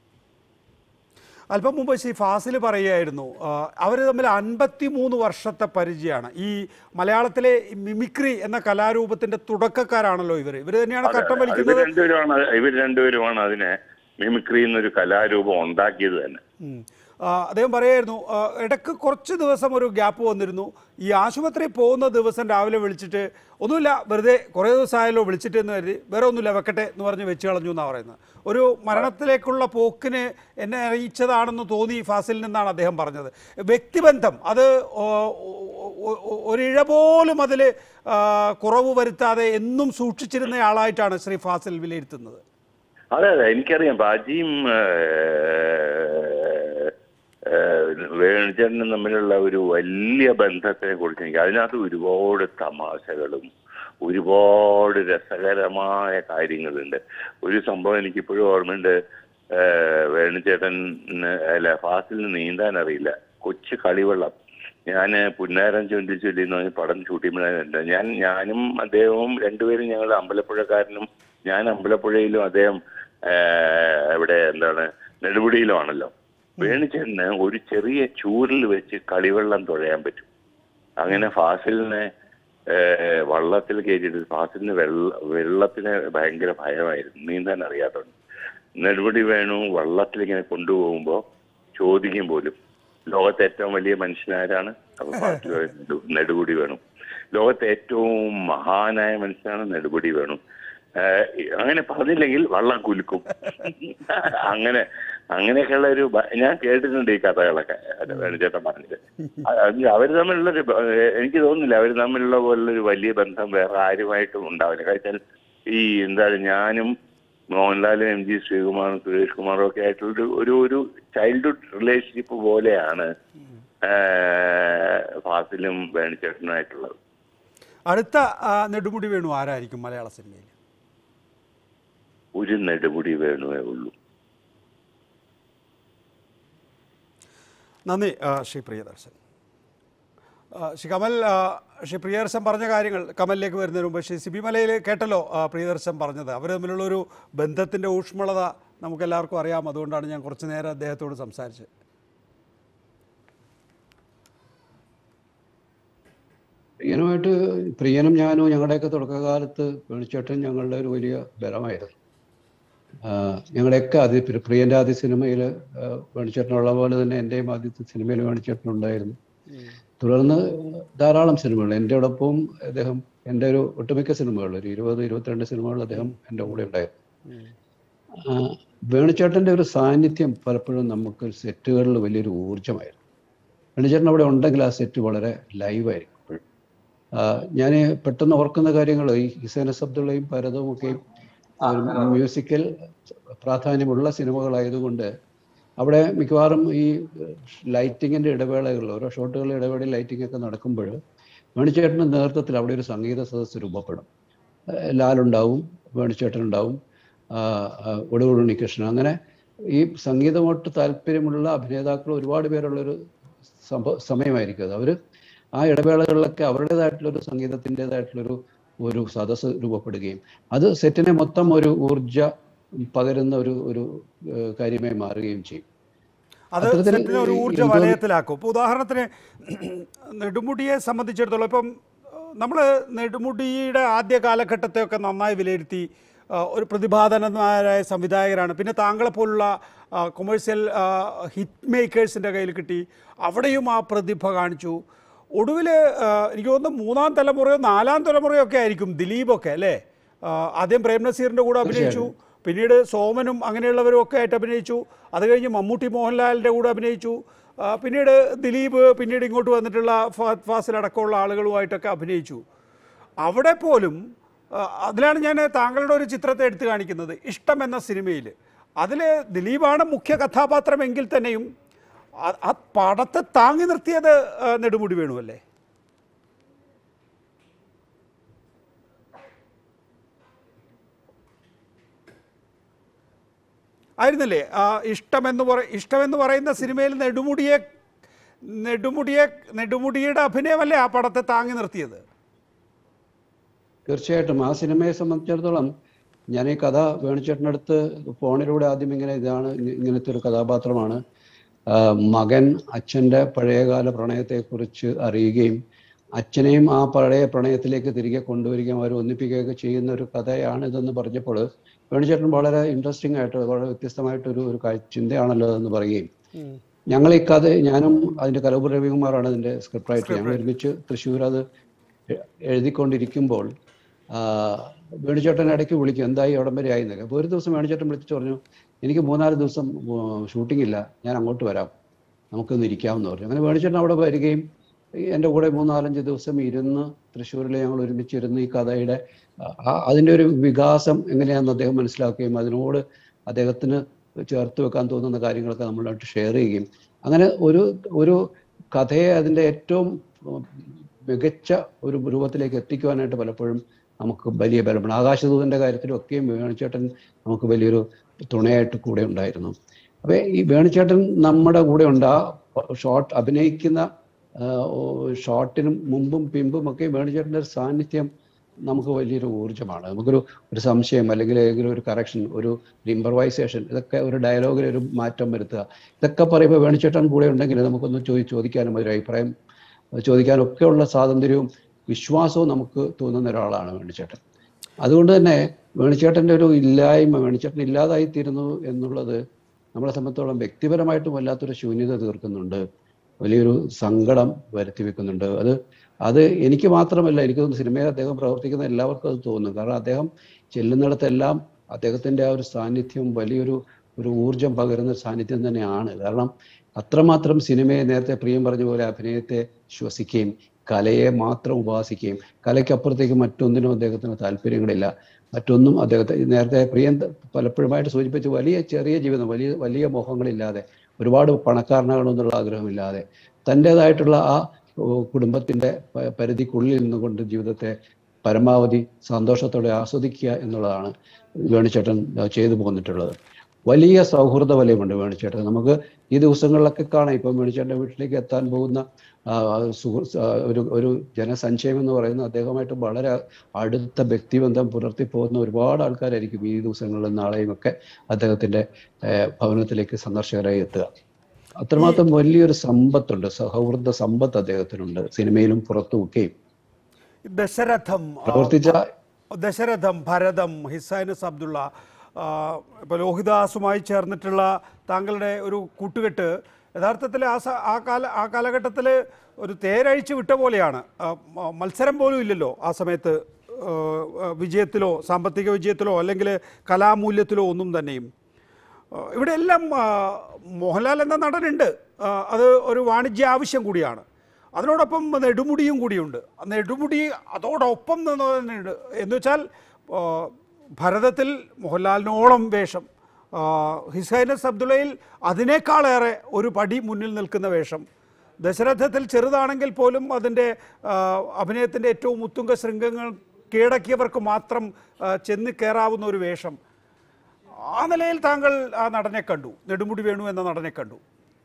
അല്പം മുമ്പ് ശ്രീ ഫാസിൽ പറയുകയായിരുന്നു അവർ തമ്മിൽ അൻപത്തി മൂന്ന് വർഷത്തെ പരിചയമാണ് ഈ മലയാളത്തിലെ ഈ മിമിക്രി എന്ന കലാരൂപത്തിന്റെ തുടക്കക്കാരാണല്ലോ ഇവർ ഇവർ തന്നെയാണ് കട്ടം ഇവർ വലിക്കുന്നത് രണ്ടുപേരുമാണ് ഇവർ രണ്ടുപേരുമാണ് അതിനെ മിമിക്രി എന്നൊരു കലാരൂപം ഉണ്ടാക്കിയത് തന്നെ ഉം. ആ, അദ്ദേഹം പറയായിരുന്നു ആ, ഇടയ്ക്ക് കുറച്ച് ദിവസം ഒരു ഗ്യാപ്പ് വന്നിരുന്നു ഈ ആശുപത്രി പോകുന്ന ദിവസം രാവിലെ വിളിച്ചിട്ട് ഒന്നുമില്ല വെറുതെ കുറേ ദിവസമായല്ലോ വിളിച്ചിട്ട് എന്ന് കരുതി വേറെ ഒന്നുമില്ല വെക്കട്ടെ എന്ന് പറഞ്ഞ് വെച്ച് കളഞ്ഞു എന്നാണ് പറയുന്നത് ഒരു മരണത്തിലേക്കുള്ള പോക്കിന് എന്നെ അറിയിച്ചതാണെന്ന് തോന്നി ഫാസിൽ നിന്നാണ് അദ്ദേഹം പറഞ്ഞത് വ്യക്തിബന്ധം അത് ഓ- ഓ- ഓ- ഓ- ഒരിഴ പോലും അതിൽ കുറവ് വരുത്താതെ എന്നും സൂക്ഷിച്ചിരുന്ന ആളായിട്ടാണ് ശ്രീ ഫാസിൽ വിലയിരുത്തുന്നത് അതെ അതെ എനിക്കറിയാം ബാജിയും ഏഹ്, ഏഹ്, വേണുചേട്ടനും തമ്മിലുള്ള ഒരു വലിയ ബന്ധത്തെ കുറിച്ച് എനിക്ക് അതിനകത്ത് ഒരുപാട് തമാശകളും ഒരുപാട് രസകരമായ കാര്യങ്ങളുണ്ട് ഒരു സംഭവം എനിക്കിപ്പോഴും ഓർമ്മയുണ്ട് ഏഹ് വേണുചേട്ടൻ അല്ല ഫാസിലിന് നീന്താൻ അറിയില്ല കൊച്ചു കളിവെള്ളം ഞാൻ പുന്നാരം ചൊല്ലി ചൊല്ലി എന്ന് പറഞ്ഞ പടം ഷൂട്ട് ചെയ്യുമ്പോഴാണ് ഞാൻ ഞാനും അദ്ദേഹവും രണ്ടുപേരും ഞങ്ങൾ അമ്പലപ്പുഴക്കാരനും ഞാൻ അമ്പലപ്പുഴയിലും അദ്ദേഹം ഏഹ്, ഇവിടെ എന്താണ് നെടുമുടിയിലുമാണല്ലോ വേണിച്ചേട്ടന് ഒരു ചെറിയ ചൂരിൽ വെച്ച് കളിവെള്ളം തുഴയാൻ പറ്റും അങ്ങനെ ഫാസിലിനെ ഏഹ്, വള്ളത്തിൽ കയറ്റിയിട്ട് ഫാസിലിന് വെള്ള വെള്ളത്തിന് ഭയങ്കര ഭയമായിരുന്നു നീന്താൻ അറിയാത്തതുകൊണ്ട് നെടുമുടി വേണു വള്ളത്തിൽ ഇങ്ങനെ കൊണ്ടുപോകുമ്പോൾ ചോദിക്കും പോലും ലോകത്തെ ഏറ്റവും വലിയ മനുഷ്യനാരാണ് അപ്പൊ ഫാസിൽ നെടു- നെടുമുടി വേണു ലോകത്തെ ഏറ്റവും മഹാനായ മനുഷ്യനാണ് നെടുമുടി വേണു ഏഹ്, അങ്ങനെ പറഞ്ഞില്ലെങ്കിൽ വള്ളം കുലുക്കും അങ്ങനെ അങ്ങനെയൊക്കെയുള്ള ഒരു ഭ- ഞാൻ കേട്ടിട്ടുണ്ട് ഈ കഥകളൊക്കെ അത് വേണുചേട്ടൻ പറഞ്ഞത് അത് അവർ തമ്മിലുള്ളൊരു ബ- ഏഹ് എനിക്ക് തോന്നുന്നില്ല അവർ തമ്മിലുള്ള പോലുള്ളൊരു വലിയ ബന്ധം വേറെ ആരുമായിട്ടും ഉണ്ടാവില്ല കാരണം ഈ എന്താണ് ഞാനും മോഹൻലാലും എം ജി ശ്രീകുമാറും സുരേഷ് കുമാറും ഒക്കെ ആയിട്ടുള്ള ഒരു ഒരു ചൈൽഡ്ഹുഡ് റിലേഷൻഷിപ്പ് പോലെയാണ് ഏഹ്, ഫാസിലും വേണിച്ചേട്ടനുമായിട്ടുള്ളത് അടുത്ത ആ, നെടുമുടി വേണു ആരായിരിക്കും മലയാള സിനിമയിൽ ഒരു നെടുമുടി വേണുവേ ഉള്ളൂ നന്ദി ആ, ശ്രീ പ്രിയദർശൻ ആ, ശ്രീ കമൽ ആ, ശ്രീ പ്രിയദർശൻ പറഞ്ഞ കാര്യങ്ങൾ കമലിലേക്ക് വരുന്നതിന് മുമ്പ് ശ്രീ സിബി മലയിൽ കേട്ടല്ലോ ആ, പ്രിയദർശൻ പറഞ്ഞത് അവർ തമ്മിലുള്ളൊരു ബന്ധത്തിൻ്റെ ഊഷ്മളത നമുക്കെല്ലാവർക്കും അറിയാം അതുകൊണ്ടാണ് ഞാൻ കുറച്ച് നേരം അദ്ദേഹത്തോട് സംസാരിച്ചത് പ്രിയനുമായിട്ട് പ്രിയനും ഞാനും ഞങ്ങളുടെയൊക്കെ തുടക്കകാലത്ത് വേണിച്ചേട്ടൻ ഞങ്ങളുടെ ഒരു വലിയ ബലമായിരുന്നു ആ, ഞങ്ങളുടെയൊക്കെ ആദ്യ പ്രി- പ്രിയന്റെ ആദ്യ സിനിമയിൽ വേണിച്ചേട്ടനുള്ള പോലെ തന്നെ എൻ്റെയും ആദ്യത്തെ സിനിമയിൽ വേണിച്ചേട്ടൻ ഉണ്ടായിരുന്നു തുടർന്ന് ധാരാളം സിനിമകൾ എൻ്റെ ഒടൊപ്പം അദ്ദേഹം എൻ്റെ ഒരു ഒട്ടുമിക്ക സിനിമകൾ ഒരു ഇരുപത് ഇരുപത്തിരണ്ട് സിനിമകൾ അദ്ദേഹം എൻ്റെ കൂടെ ഉണ്ടായിരുന്നു ആ, വേണുചേട്ടൻ്റെ ഒരു സാന്നിധ്യം പലപ്പോഴും നമുക്ക് സെറ്റുകളിൽ വലിയൊരു ഊർജ്ജമായിരുന്നു വേണുചേട്ടൻ അവിടെ ഉണ്ടെങ്കിൽ ആ സെറ്റ് വളരെ ലൈവായിരിക്കും ഞാൻ പെട്ടെന്ന് ഓർക്കുന്ന കാര്യങ്ങൾ ഈ ഹിസൈനസ് അബ്ദുള്ളയും ഭരതവും ഒക്കെയും ഒരു മ്യൂസിക്കൽ പ്രാധാന്യമുള്ള സിനിമകളായതുകൊണ്ട് അവിടെ മിക്കവാറും ഈ ലൈറ്റിങ്ങിൻ്റെ ഇടവേളകൾ ഓരോ ഷോട്ടുകളുടെ ഇടവേളയിൽ ലൈറ്റിംഗ് ഒക്കെ നടക്കുമ്പോൾ വേണുചേട്ടൻ്റെ നേതൃത്വത്തിൽ അവിടെ ഒരു സംഗീത സദസ്സ് രൂപപ്പെടും ഏഹ് ലാലുണ്ടാവും വേണുചേട്ടനുണ്ടാവും ഒടുകൂട് ഉണ്ണികൃഷ്ണൻ അങ്ങനെ ഈ സംഗീതമായിട്ട് താല്പര്യമുള്ള അഭിനേതാക്കൾ ഒരുപാട് പേരുള്ളൊരു സംഭവ സമയമായിരിക്കും അത് അവർ ആ ഇടവേളകളിലൊക്കെ അവരുടേതായിട്ടുള്ളൊരു സംഗീതത്തിൻ്റെതായിട്ടുള്ളൊരു ഒരു സദസ്സ് രൂപപ്പെടുകയും അത് സെറ്റിനെ മൊത്തം ഒരു ഊർജ പകരുന്ന ഒരു ഒരു ഏഹ് കാര്യമായി മാറുകയും ചെയ്യും അത് അത്തരത്തിൽ സെറ്റിനെ ഒരു ഈ ഊർജ്ജ എനിക്ക് വലയത്തിലാക്കും ഇപ്പോൾ ഉദാഹരണത്തിന് നെടുമുടിയെ സംബന്ധിച്ചിടത്തോളം ഇപ്പം നമ്മൾ നെടുമുടിയുടെ ആദ്യ കാലഘട്ടത്തെയൊക്കെ നന്നായി വിലയിരുത്തി ആ, ഒരു പ്രതിഭാധനന്മാരായ സംവിധായകരാണ് പിന്നെ താങ്കളെ പോലുള്ള കൊമേഴ്സ്യൽ ഹിറ്റ് മേക്കേഴ്സിൻ്റെ കയ്യിൽ കിട്ടി അവിടെയും ആ പ്രതിഭ കാണിച്ചു ഒടുവിൽ എനിക്ക് തോന്നുന്നു മൂന്നാം തലമുറയോ നാലാം തലമുറയോ ഒക്കെ ആയിരിക്കും ദിലീപൊക്കെ അല്ലേ ആ, ആദ്യം പ്രേം നസീറിൻ്റെ കൂടെ അഭിനയിച്ചു പിന്നീട് സോമനും അങ്ങനെയുള്ളവരും ഒക്കെ ആയിട്ട് അഭിനയിച്ചു അത് കഴിഞ്ഞ് മമ്മൂട്ടി മോഹൻലാലിൻ്റെ കൂടെ അഭിനയിച്ചു ആ, പിന്നീട് ദിലീപ് പിന്നീട് ഇങ്ങോട്ട് വന്നിട്ടുള്ള ഫഹദ് ഫാസിൽ അടക്കമുള്ള ആളുകളുമായിട്ടൊക്കെ അഭിനയിച്ചു അവിടെ പോലും ആ, അതിലാണ് ഞാൻ താങ്കളുടെ ഒരു ചിത്രത്തെ എടുത്തു കാണിക്കുന്നത് ഇഷ്ടം എന്ന സിനിമയിൽ അതിൽ ദിലീപാണ് മുഖ്യ കഥാപാത്രമെങ്കിൽ തന്നെയും ആ- ആ പടത്തെ താങ്ങി നിർത്തിയത് ആ, നെടുമുടി വേണുവല്ലേ ആയിരുന്നില്ലേ ആ ഇഷ്ടമെന്ന് പറ ഇഷ്ടമെന്ന് പറയുന്ന സിനിമയിൽ നെടുമുടിയെ നെടുമുടിയെ നെടുമുടിയുടെ അഭിനയമല്ലേ ആ പടത്തെ താങ്ങി നിർത്തിയത് തീർച്ചയായിട്ടും ആ സിനിമയെ സംബന്ധിച്ചിടത്തോളം ഞാൻ ഈ കഥ വേണിച്ചേട്ടനടുത്ത് ഫോണിലൂടെ ആദ്യം ഇങ്ങനെ ഇതാണ് ഇ- ഇങ്ങനത്തെ ഒരു കഥാപാത്രമാണ് ആ, മകൻ അച്ഛൻ്റെ പഴയകാല പ്രണയത്തെക്കുറിച്ച് അറിയുകയും അച്ഛനെയും ആ പഴയ പ്രണയത്തിലേക്ക് തിരികെ കൊണ്ടുവരികയും അവർ ഒന്നിപ്പിക്കുകയൊക്കെ ചെയ്യുന്ന ഒരു കഥയാണ് ഇതെന്ന് പറഞ്ഞപ്പോൾ വേണിച്ചേട്ടൻ വളരെ ഇൻട്രസ്റ്റിംഗ് ആയിട്ട് വളരെ വ്യത്യസ്തമായിട്ടൊരു ഒരു കാ- ചിന്തയാണല്ലോ എന്ന് പറയുകയും ഞങ്ങൾ ഈ കഥ ഞാനും അതിന്റെ കലൂർ രവികുമാറാണ് അതിന്റെ സ്ക്രിപ്റ്റ് റൈറ്റർ ഞങ്ങൾ ഒരുമിച്ച് തൃശ്ശൂർ അത് എ- എഴുതിക്കൊണ്ടിരിക്കുമ്പോൾ ആ, വേണുചേട്ടൻ ഇടയ്ക്ക് വിളിക്കും എന്തായി അവിടം വരെ ആയി എന്നൊക്കെ അപ്പോൾ ഒരു ദിവസം വേണുചേട്ടൻ വിളിച്ചിട്ട് പറഞ്ഞു എനിക്ക് മൂന്നാല് ദിവസം ഷൂട്ടിംഗ് ഇല്ല ഞാൻ അങ്ങോട്ട് വരാം നമുക്കൊന്ന് ഇരിക്കാമെന്ന് പറഞ്ഞു അങ്ങനെ വേണുചേട്ടൻ അവിടെ വരികയും ഈ എൻ്റെ കൂടെ മൂന്നാലഞ്ച് ദിവസം ഇരുന്ന് തൃശ്ശൂരിൽ ഞങ്ങൾ ഒരുമിച്ചിരുന്ന് ഈ കഥയുടെ ആ- അതിൻ്റെ ഒരു വികാസം എങ്ങനെയാണെന്ന് അദ്ദേഹം മനസ്സിലാക്കുകയും അതിനോട് അദ്ദേഹത്തിന് ചേർത്ത് വെക്കാൻ തോന്നുന്ന കാര്യങ്ങളൊക്കെ നമ്മളായിട്ട് ഷെയർ ചെയ്യുകയും അങ്ങനെ ഒരു ഒരു കഥയെ അതിൻ്റെ ഏറ്റവും ഉം, മികച്ച ഒരു രൂപത്തിലേക്ക് എത്തിക്കുവാനായിട്ട് പലപ്പോഴും നമുക്ക് വലിയ ബലമാണ് ആകാശദൂതന്റെ കാര്യത്തിലും ഒക്കെയും വേണുചേട്ടൻ നമുക്ക് വലിയൊരു തുണയായിട്ട് കൂടെ ഉണ്ടായിരുന്നു അപ്പൊ ഈ വേണുചേട്ടൻ നമ്മുടെ കൂടെ ഉണ്ട് ആ ഷോട്ട് അഭിനയിക്കുന്ന ഷോട്ടിനും മുമ്പും പിമ്പും ഒക്കെ വേണുചേട്ടൻ്റെ ഒരു സാന്നിധ്യം നമുക്ക് വലിയൊരു ഊർജ്ജമാണ് നമുക്കൊരു ഒരു സംശയം അല്ലെങ്കിൽ ഏതെങ്കിലും ഒരു കറക്ഷൻ ഒരു ഇംപ്രവൈസേഷൻ ഇതൊക്കെ ഒരു ഡയലോഗിൽ ഒരു മാറ്റം വരുത്തുക ഇതൊക്കെ പറയുമ്പോൾ വേണിച്ചേട്ടൻ കൂടെ ഉണ്ടെങ്കിൽ നമുക്കൊന്ന് ചോദി ചോദിക്കാനും ഒരു അഭിപ്രായം ചോദിക്കാനും ഒക്കെയുള്ള സ്വാതന്ത്ര്യവും വിശ്വാസവും നമുക്ക് തോന്നുന്ന ഒരാളാണ് വേണിച്ചേട്ടൻ അതുകൊണ്ട് തന്നെ വേണിച്ചേട്ടൻ്റെ ഒരു ഇല്ലായ്മ വേണിച്ചേട്ടൻ ഇല്ലാതായിത്തീരുന്നു എന്നുള്ളത് നമ്മളെ സംബന്ധിച്ചോളം വ്യക്തിപരമായിട്ടും വല്ലാത്തൊരു ശൂന്യത തീർക്കുന്നുണ്ട് വലിയൊരു സങ്കടം വരുത്തി വെക്കുന്നുണ്ട് അത് അത് എനിക്ക് മാത്രമല്ല എനിക്ക് തോന്നുന്നു സിനിമയിൽ അദ്ദേഹം പ്രവർത്തിക്കുന്ന എല്ലാവർക്കും അത് തോന്നും കാരണം അദ്ദേഹം ചെല്ലുന്നിടത്തെല്ലാം അദ്ദേഹത്തിന്റെ ആ ഒരു സാന്നിധ്യം വലിയൊരു ഒരു ഊർജം പകരുന്ന സാന്നിധ്യം തന്നെയാണ് കാരണം അത്രമാത്രം സിനിമയെ നേരത്തെ പ്രിയം പറഞ്ഞ പോലെ അഭിനയത്തെ ശ്വസിക്കുകയും കലയെ മാത്രം ഉപാസിക്കുകയും കലയ്ക്കപ്പുറത്തേക്ക് മറ്റൊന്നിനും അദ്ദേഹത്തിന് താല്പര്യങ്ങളില്ല മറ്റൊന്നും അദ്ദേഹത്തെ നേരത്തെ പ്രിയൻ പലപ്പോഴുമായിട്ട് സൂചിപ്പിച്ച് വലിയ ചെറിയ ജീവിതം വലിയ വലിയ മോഹങ്ങളില്ലാതെ ഒരുപാട് പണക്കാരനാകണമെന്നുള്ള ആഗ്രഹമില്ലാതെ തൻ്റെതായിട്ടുള്ള ആ കുടുംബത്തിന്റെ പരിധിക്കുള്ളിൽ നിന്നുകൊണ്ട് ജീവിതത്തെ പരമാവധി സന്തോഷത്തോടെ ആസ്വദിക്കുക എന്നുള്ളതാണ് വേണുചേട്ടൻ ചെയ്തു പോന്നിട്ടുള്ളത് വലിയ സൗഹൃദ വലയമുണ്ട് വേണുചേട്ടൻ നമുക്ക് ഈ ദിവസങ്ങളിലൊക്കെ കാണാം ഇപ്പം വേണുചേട്ടൻ്റെ വീട്ടിലേക്ക് എത്താൻ പോകുന്ന ഒരു ഒരു ജനസഞ്ചയം എന്ന് പറയുന്നത് അദ്ദേഹമായിട്ട് വളരെ അടുത്ത വ്യക്തിബന്ധം പുലർത്തി പോകുന്ന ഒരുപാട് ആൾക്കാരായിരിക്കും ഈ ദിവസങ്ങളിലും നാളെയും ഒക്കെ അദ്ദേഹത്തിന്റെ ഭവനത്തിലേക്ക് സന്ദർശകരായി എത്തുക അത്രമാത്രം വലിയൊരു സമ്പത്തുണ്ട് സൗഹൃദ സമ്പത്ത് അദ്ദേഹത്തിനുണ്ട് സിനിമയിലും പുറത്തുമൊക്കെയും ദശരഥം പ്രവർത്തിച്ച ദശരഥം ഭരതം ഹിസൈനസ് അബ്ദുള്ള ഇപ്പോൾ ലോഹിദാസുമായി ചേർന്നിട്ടുള്ള താങ്കളുടെ ഒരു കൂട്ടുകെട്ട് യഥാർത്ഥത്തിൽ ആ സ ആ കാല ആ കാലഘട്ടത്തിൽ ഒരു തേരഴിച്ച് വിട്ട പോലെയാണ് മത്സരം പോലും ഇല്ലല്ലോ ആ സമയത്ത് വിജയത്തിലോ സാമ്പത്തിക വിജയത്തിലോ അല്ലെങ്കിൽ കലാമൂല്യത്തിലോ ഒന്നും തന്നെയും ഇവിടെ എല്ലാം മോഹൻലാൽ എന്ന നടനുണ്ട് അത് ഒരു വാണിജ്യ ആവശ്യം കൂടിയാണ് അതിനോടൊപ്പം നെടുമുടിയും കൂടിയുണ്ട് നെടുമുടി അതോടൊപ്പം നിന്ന് തന്നെയുണ്ട് എന്ന് വെച്ചാൽ ഭരതത്തിൽ മോഹൻലാലിനോളം വേഷം ഹിസൈനസ് അബ്ദുള്ളയിൽ അതിനേക്കാളേറെ ഒരു പടി മുന്നിൽ നിൽക്കുന്ന വേഷം ദശരഥത്തിൽ ചെറുതാണെങ്കിൽ പോലും അതിൻ്റെ അഭിനയത്തിൻ്റെ ഏറ്റവും ഉത്തുംഗ ശൃംഗങ്ങൾ കീഴടക്കിയവർക്ക് മാത്രം ചെന്ന് കയറാവുന്ന ഒരു വേഷം ആ നിലയിൽ താങ്കൾ ആ നടനെ കണ്ടു നെടുമുടി വേണു എന്ന നടനെ കണ്ടു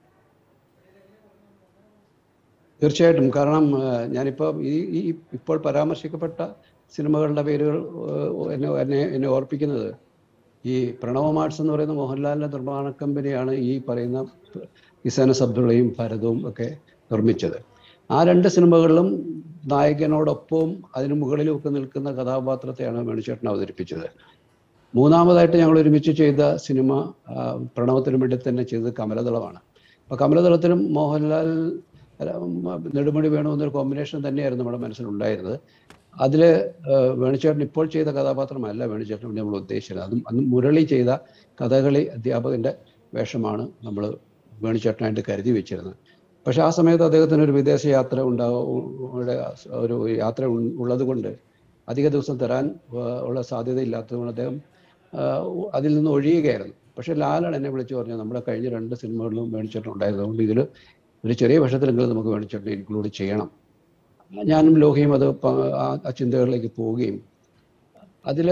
തീർച്ചയായിട്ടും കാരണം ഞാനിപ്പോൾ ഈ ഈ ഇപ്പോൾ പരാമർശിക്കപ്പെട്ട സിനിമകളുടെ പേരുകൾ എന്നെ എന്നെ എന്നെ ഓർപ്പിക്കുന്നത് ഈ പ്രണവ മാർട്സ് എന്ന് പറയുന്ന മോഹൻലാലിന്റെ നിർമ്മാണ കമ്പനിയാണ് ഈ പറയുന്ന ഇസാന അബ്ദുള്ളയും ഭരതവും ഒക്കെ നിർമ്മിച്ചത് ആ രണ്ട് സിനിമകളിലും നായകനോടൊപ്പവും അതിനു മുകളിലും ഒക്കെ നിൽക്കുന്ന കഥാപാത്രത്തെയാണ് വേണുചേട്ടൻ അവതരിപ്പിച്ചത് മൂന്നാമതായിട്ട് ഞങ്ങൾ ഒരുമിച്ച് ചെയ്ത സിനിമ പ്രണവത്തിനു വേണ്ടി തന്നെ ചെയ്തത് കമലദളമാണ് അപ്പോൾ കമലദളത്തിലും മോഹൻലാൽ നെടുമുടി വേണു എന്നൊരു കോമ്പിനേഷൻ തന്നെയായിരുന്നു നമ്മുടെ മനസ്സിലുണ്ടായിരുന്നത് അതിൽ വേണുചേട്ടൻ ഇപ്പോൾ ചെയ്ത കഥാപാത്രമല്ല വേണുചേട്ടൻ വേണ്ടി നമ്മൾ ഉദ്ദേശിച്ചത് അതും അന്ന് മുരളി ചെയ്ത കഥകളി അധ്യാപകന്റെ വേഷമാണ് നമ്മൾ വേണുചേട്ടനായിട്ട് കരുതി വെച്ചിരുന്നത് പക്ഷെ ആ സമയത്ത് അദ്ദേഹത്തിന് ഒരു വിദേശ യാത്ര ഉണ്ടാവും ഒരു യാത്ര ഉള്ളത് കൊണ്ട് അധിക ദിവസം തരാൻ ഉള്ള സാധ്യത ഇല്ലാത്തതുകൊണ്ട് അദ്ദേഹം അതിൽ നിന്ന് ഒഴിയുകയായിരുന്നു പക്ഷെ ലാലാണ് എന്നെ വിളിച്ചു പറഞ്ഞു നമ്മുടെ കഴിഞ്ഞ രണ്ട് സിനിമകളിലും വേണിച്ചേട്ടൻ ഉണ്ടായതുകൊണ്ട് ഇതിൽ ഒരു ചെറിയ വർഷത്തിലെങ്കിലും നമുക്ക് വേണിച്ചേട്ടൻ ഇൻക്ലൂഡ് ചെയ്യണം ഞാനും ലോഹിയും അത് ആ ചിന്തകളിലേക്ക് പോവുകയും അതിൽ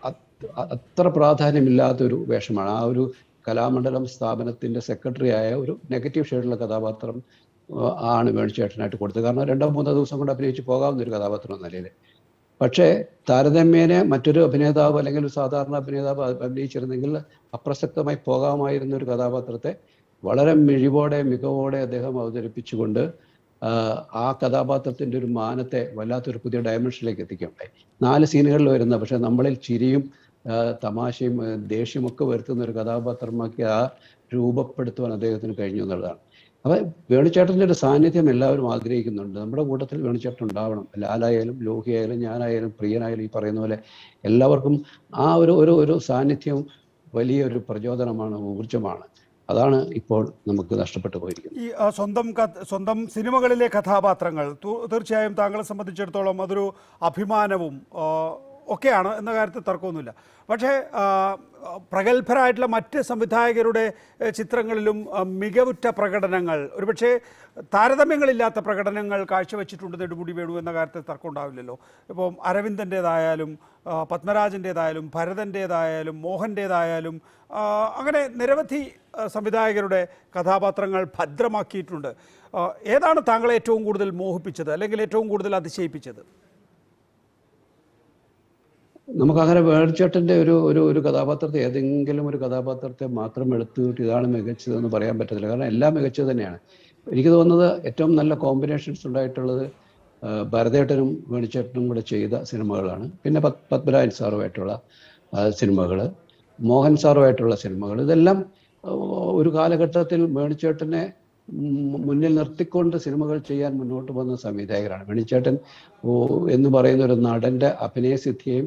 അത്ര പ്രാധാന്യമില്ലാത്തൊരു വേഷമാണ് ആ ഒരു കലാമണ്ഡലം സ്ഥാപനത്തിന്റെ സെക്രട്ടറി ആയ ഒരു നെഗറ്റീവ് ഷെയ്ഡുള്ള കഥാപാത്രം ആണ് വേണിച്ചേട്ടനായിട്ട് കൊടുത്തത് കാരണം രണ്ടോ മൂന്നോ ദിവസം കൊണ്ട് അഭിനയിച്ച് പോകാവുന്ന ഒരു കഥാപാത്രം എന്ന നിലയിൽ പക്ഷേ താരതമ്യേന മറ്റൊരു അഭിനേതാവ് അല്ലെങ്കിൽ ഒരു സാധാരണ അഭിനേതാവ് അഭിനയിച്ചിരുന്നെങ്കിൽ അപ്രസക്തമായി പോകാമായിരുന്ന ഒരു കഥാപാത്രത്തെ വളരെ മിഴിവോടെ മികവോടെ അദ്ദേഹം അവതരിപ്പിച്ചുകൊണ്ട് ആ കഥാപാത്രത്തിന്റെ ഒരു മാനത്തെ വല്ലാത്തൊരു പുതിയ ഡയമെൻഷനിലേക്ക് എത്തിക്കുകയുണ്ടായി നാല് സീനുകളിൽ വരുന്ന പക്ഷെ നമ്മളിൽ ചിരിയും തമാശയും ദേഷ്യമൊക്കെ വരുത്തുന്ന ഒരു കഥാപാത്രമാക്കി ആ രൂപപ്പെടുത്തുവാൻ അദ്ദേഹത്തിന് കഴിഞ്ഞു എന്നുള്ളതാണ് അപ്പൊ വേണുചേട്ടൻ്റെ ഒരു സാന്നിധ്യം എല്ലാവരും ആഗ്രഹിക്കുന്നുണ്ട് നമ്മുടെ കൂട്ടത്തിൽ വേണുചേട്ടൻ ഉണ്ടാവണം ലാലായാലും ലോഹിയായാലും ഞാനായാലും പ്രിയനായാലും ഈ പറയുന്ന പോലെ എല്ലാവർക്കും ആ ഒരു ഒരു ഒരു സാന്നിധ്യം വലിയൊരു പ്രചോദനമാണ് ഊർജമാണ് അതാണ് ഇപ്പോൾ നമുക്ക് നഷ്ടപ്പെട്ടു പോയിരിക്കുന്നത് ഈ സ്വന്തം സ്വന്തം സിനിമകളിലെ കഥാപാത്രങ്ങൾ തീർച്ചയായും താങ്കളെ സംബന്ധിച്ചിടത്തോളം അതൊരു അഭിമാനവും ഒക്കെയാണ് എന്ന കാര്യത്തിൽ തർക്കമൊന്നുമില്ല പക്ഷേ ആ, പ്രഗത്ഭരായിട്ടുള്ള മറ്റ് സംവിധായകരുടെ ഏഹ്, ചിത്രങ്ങളിലും ആ, മികവുറ്റ പ്രകടനങ്ങൾ ഒരുപക്ഷെ താരതമ്യങ്ങളില്ലാത്ത പ്രകടനങ്ങൾ കാഴ്ചവെച്ചിട്ടുണ്ട് നെടുമുടി വേണു എന്ന കാര്യത്തിൽ തർക്കം ഉണ്ടാവില്ലല്ലോ ഇപ്പം അരവിന്ദൻ്റേതായാലും ആ, പത്മരാജൻ്റേതായാലും ഭരതൻ്റേതായാലും മോഹൻ്റേതായാലും ആ, അങ്ങനെ നിരവധി ആ, സംവിധായകരുടെ കഥാപാത്രങ്ങൾ ഭദ്രമാക്കിയിട്ടുണ്ട് ആ, ഏതാണ് താങ്കളെ ഏറ്റവും കൂടുതൽ മോഹിപ്പിച്ചത് അല്ലെങ്കിൽ ഏറ്റവും കൂടുതൽ അതിശയിപ്പിച്ചത് നമുക്കങ്ങനെ വേണിച്ചേട്ടൻ്റെ ഒരു ഒരു ഒരു കഥാപാത്രത്തെ ഏതെങ്കിലും ഒരു കഥാപാത്രത്തെ മാത്രം എടുത്തുകൊണ്ട് ഇതാണ് മികച്ചതെന്ന് പറയാൻ പറ്റത്തില്ല കാരണം എല്ലാം മികച്ചത് തന്നെയാണ് എനിക്ക് തോന്നുന്നത് ഏറ്റവും നല്ല കോമ്പിനേഷൻസ് ഉണ്ടായിട്ടുള്ളത് ആ, ഭരതേട്ടനും വേണിച്ചേട്ടനും കൂടെ ചെയ്ത സിനിമകളാണ് പിന്നെ പത് പത്മരാജൻ സാറുമായിട്ടുള്ള സിനിമകൾ മോഹൻ സാറുമായിട്ടുള്ള സിനിമകൾ ഇതെല്ലാം ആ, ഒരു കാലഘട്ടത്തിൽ വേണിച്ചേട്ടനെ ഉം, മുന്നിൽ നിർത്തിക്കൊണ്ട് സിനിമകൾ ചെയ്യാൻ മുന്നോട്ട് വന്ന സംവിധായകരാണ് വേണിച്ചേട്ടൻ ഓ, എന്ന് പറയുന്ന ഒരു നടന്റെ അഭിനയസിദ്ധിയെയും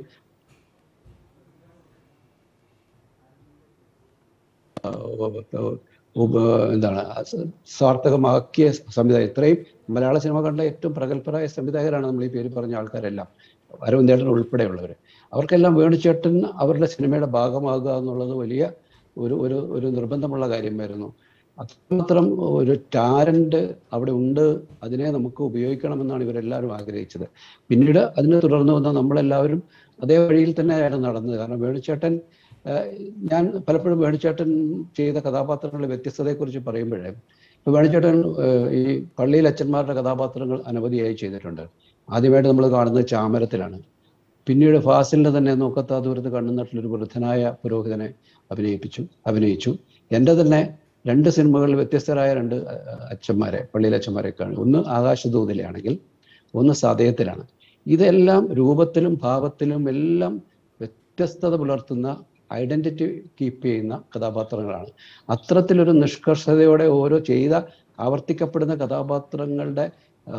ഉപ എന്താണ് സ- സാർത്ഥകമാക്കിയ സംവിധായകർ ഇത്രയും മലയാള സിനിമ കണ്ട ഏറ്റവും പ്രഗത്ഭരായ സംവിധായകരാണ് നമ്മൾ ഈ പേര് പറഞ്ഞ ആൾക്കാരെല്ലാം അരവിന്ദേട്ടൻ ഉൾപ്പെടെയുള്ളവർ അവർക്കെല്ലാം വേണുചേട്ടൻ അവരുടെ സിനിമയുടെ ഭാഗമാകുക എന്നുള്ളത് വലിയ ഒരു ഒരു ഒരു നിർബന്ധമുള്ള കാര്യമായിരുന്നു അത്രമാത്രം ഒരു ടാലന്റ് അവിടെ ഉണ്ട് അതിനെ നമുക്ക് ഉപയോഗിക്കണമെന്നാണ് ഇവരെല്ലാവരും ആഗ്രഹിച്ചത് പിന്നീട് അതിനെ തുടർന്ന് വന്ന നമ്മളെല്ലാവരും അതേ വഴിയിൽ തന്നെയാണ് നടന്നത് കാരണം വേണുചേട്ടൻ ഏഹ് ഞാൻ പലപ്പോഴും വേണുചേട്ടൻ ചെയ്ത കഥാപാത്രങ്ങളുടെ വ്യത്യസ്തതയെക്കുറിച്ച് പറയുമ്പോഴേ ഇപ്പൊ വേണുചേട്ടൻ ഏഹ് ഈ പള്ളിയിൽ അച്ഛന്മാരുടെ കഥാപാത്രങ്ങൾ അനവധിയായി ചെയ്തിട്ടുണ്ട് ആദ്യമായിട്ട് നമ്മൾ കാണുന്നത് ചാമരത്തിലാണ് പിന്നീട് ഫാസിലിന്റെ തന്നെ നോക്കത്താ ദൂരത്ത് കണ്ണുനട്ടിലൊരു വൃദ്ധനായ പുരോഹിതനെ അഭിനയിപ്പിച്ചു അഭിനയിച്ചു എൻ്റെ തന്നെ രണ്ട് സിനിമകളിൽ വ്യത്യസ്തരായ രണ്ട് അഹ് അച്ഛന്മാരെ പള്ളിയിലെ അച്ഛന്മാരെ കാണും ഒന്ന് ആകാശദൂതിലാണെങ്കിൽ ഒന്ന് സതയത്തിലാണ് ഇതെല്ലാം രൂപത്തിലും ഭാവത്തിലും എല്ലാം വ്യത്യസ്തത പുലർത്തുന്ന ഐഡന്റിറ്റി കീപ്പ് ചെയ്യുന്ന കഥാപാത്രങ്ങളാണ് അത്തരത്തിലൊരു നിഷ്കർഷതയോടെ ഓരോ ചെയ്ത ആവർത്തിക്കപ്പെടുന്ന കഥാപാത്രങ്ങളുടെ ആ,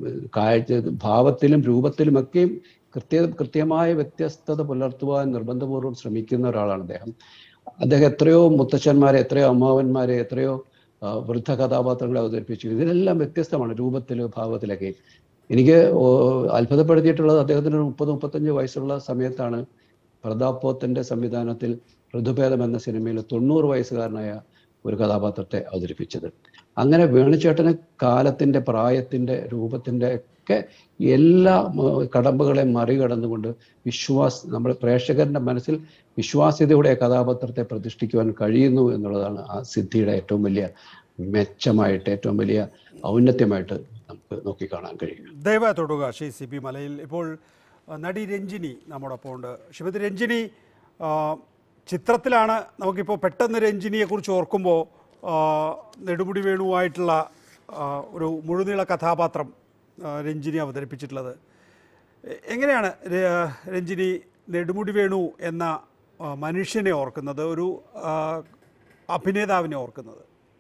കാഴ്ച ഭാവത്തിലും രൂപത്തിലുമൊക്കെയും കൃത്യ കൃത്യമായ വ്യത്യസ്തത പുലർത്തുവാൻ നിർബന്ധപൂർവ്വം ശ്രമിക്കുന്ന ഒരാളാണ് അദ്ദേഹം അദ്ദേഹം എത്രയോ മുത്തച്ഛന്മാരെ എത്രയോ അമ്മാവന്മാരെ എത്രയോ ആ, വൃദ്ധ കഥാപാത്രങ്ങളെ അവതരിപ്പിച്ചു ഇതിനെല്ലാം വ്യത്യസ്തമാണ് രൂപത്തിൽ ഭാവത്തിലൊക്കെ എനിക്ക് ഓ- അത്ഭുതപ്പെടുത്തിയിട്ടുള്ളത് അദ്ദേഹത്തിന് ഒരു മുപ്പത് മുപ്പത്തഞ്ച് വയസ്സുള്ള സമയത്താണ് പ്രതാപ് പോത്തന്റെ സംവിധാനത്തിൽ ഋതുഭേദം എന്ന സിനിമയിൽ തൊണ്ണൂറ് വയസ്സുകാരനായ ഒരു കഥാപാത്രത്തെ അവതരിപ്പിച്ചത് അങ്ങനെ വേണുചേട്ടന് കാലത്തിന്റെ പ്രായത്തിന്റെ രൂപത്തിന്റെ ഒക്കെ എല്ലാ ഉം, കടമ്പകളെ മറികടന്നുകൊണ്ട് വിശ്വാസ് നമ്മുടെ പ്രേക്ഷകരുടെ മനസ്സിൽ വിശ്വാസ്യതയുടെ ആ കഥാപാത്രത്തെ പ്രതിഷ്ഠിക്കുവാൻ കഴിയുന്നു എന്നുള്ളതാണ് ആ സിദ്ധിയുടെ ഏറ്റവും വലിയ മെച്ചമായിട്ട് ഏറ്റവും വലിയ ഔന്നത്യമായിട്ട് നമുക്ക് നോക്കിക്കാണാൻ കഴിയും ദയവായി തൊടുക ശ്രീ സി പി മലയിൽ ഇപ്പോൾ ആ, നടി രഞ്ജിനി നമ്മോടൊപ്പം ഉണ്ട് ശ്രീമതി രഞ്ജിനി ആ, ചിത്രത്തിലാണ് നമുക്കിപ്പോൾ പെട്ടെന്ന് രഞ്ജിനിയെക്കുറിച്ച് ഓർക്കുമ്പോൾ ആ, നെടുമുടി വേണുവായിട്ടുള്ള ആ, ഒരു മുഴുനീള കഥാപാത്രം ആ, രഞ്ജിനി അവതരിപ്പിച്ചിട്ടുള്ളത് എ- എങ്ങനെയാണ് ര- രഞ്ജിനി നെടുമുടി വേണു എന്ന ആ, മനുഷ്യനെ ഓർക്കുന്നത് ഒരു ആ, അഭിനേതാവിനെ ഓർക്കുന്നത്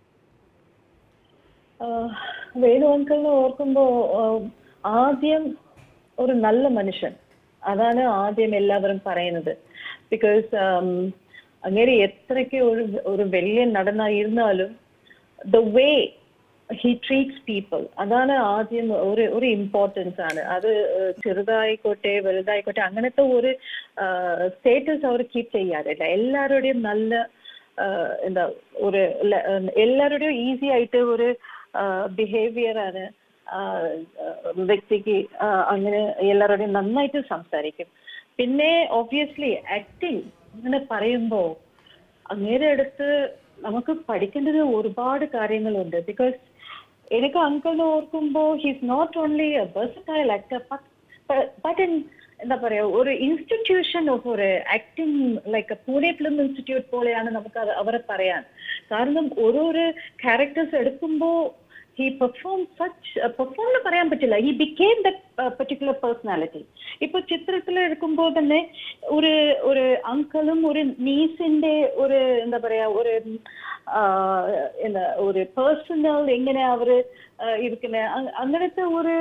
ആഹ് വേണു അങ്കിളിനെ ഓർക്കുമ്പോ ആഹ് ആദ്യം ഒരു നല്ല മനുഷ്യൻ അതാണ് ആദ്യം എല്ലാവരും പറയുന്നത് ബിക്കോസ് അങ്ങനെ എത്രയ്ക്ക് ഒരു ഒരു വലിയ നടനായിരുന്നാലും the way he treats people അതാണ് ആദ്യം ഒരു ഒരു ഇമ്പോർട്ടൻസ് ആണ് അത് ഏഹ് ചെറുതായിക്കോട്ടെ വലുതായിക്കോട്ടെ അങ്ങനത്തെ ഒരു സ്റ്റേറ്റസ് അവർ കീപ്പ് ചെയ്യാറില്ല എല്ലാവരുടെയും നല്ല ആഹ് എന്താ ഒരു ല- എല്ലാവരുടെയും ഈസി ആയിട്ട് ഒരു ബിഹേവിയർ ആണ് ആഹ് ആഹ് വ്യക്തിക്ക് ആഹ് അങ്ങനെ എല്ലാവരുടെയും നന്നായിട്ട് സംസാരിക്കും പിന്നെ ഓബ്വിയസ്ലി ആക്ടിങ് അങ്ങനെ പറയുമ്പോ അങ്ങേരെ അടുത്ത് നമുക്ക് പഠിക്കേണ്ടത് ഒരുപാട് കാര്യങ്ങളുണ്ട് ബിക്കോസ് എനിക്ക് അങ്കിളിനെ ഓർക്കുമ്പോൾ he's not only a versatile actor but in എന്താ പറയാ ഒരു ഇൻസ്റ്റിറ്റ്യൂഷൻ ഓഫ് ഒരു acting like Pune film institute പോലെയാണ് നമുക്ക് അത് അവരെ പറയാൻ കാരണം ഓരോരോ ക്യാരക്ടേഴ്സ് എടുക്കുമ്പോൾ ഹി പെർഫോം സച്ച് പെർഫോം എന്ന് പറയാൻ പറ്റില്ല he became the particular personality ഇപ്പൊ ചിത്രത്തിൽ എടുക്കുമ്പോൾ തന്നെ ഒരു ഒരു അങ്കിളും ഒരു നീസിന്റെ ഒരു എന്താ പറയാ ഒരു ആഹ്, എന്താ ഒരു പേഴ്സണൽ എങ്ങനെ അവര് ആഹ് ഇരിക്കുന്ന അ- അങ്ങനത്തെ ഒരു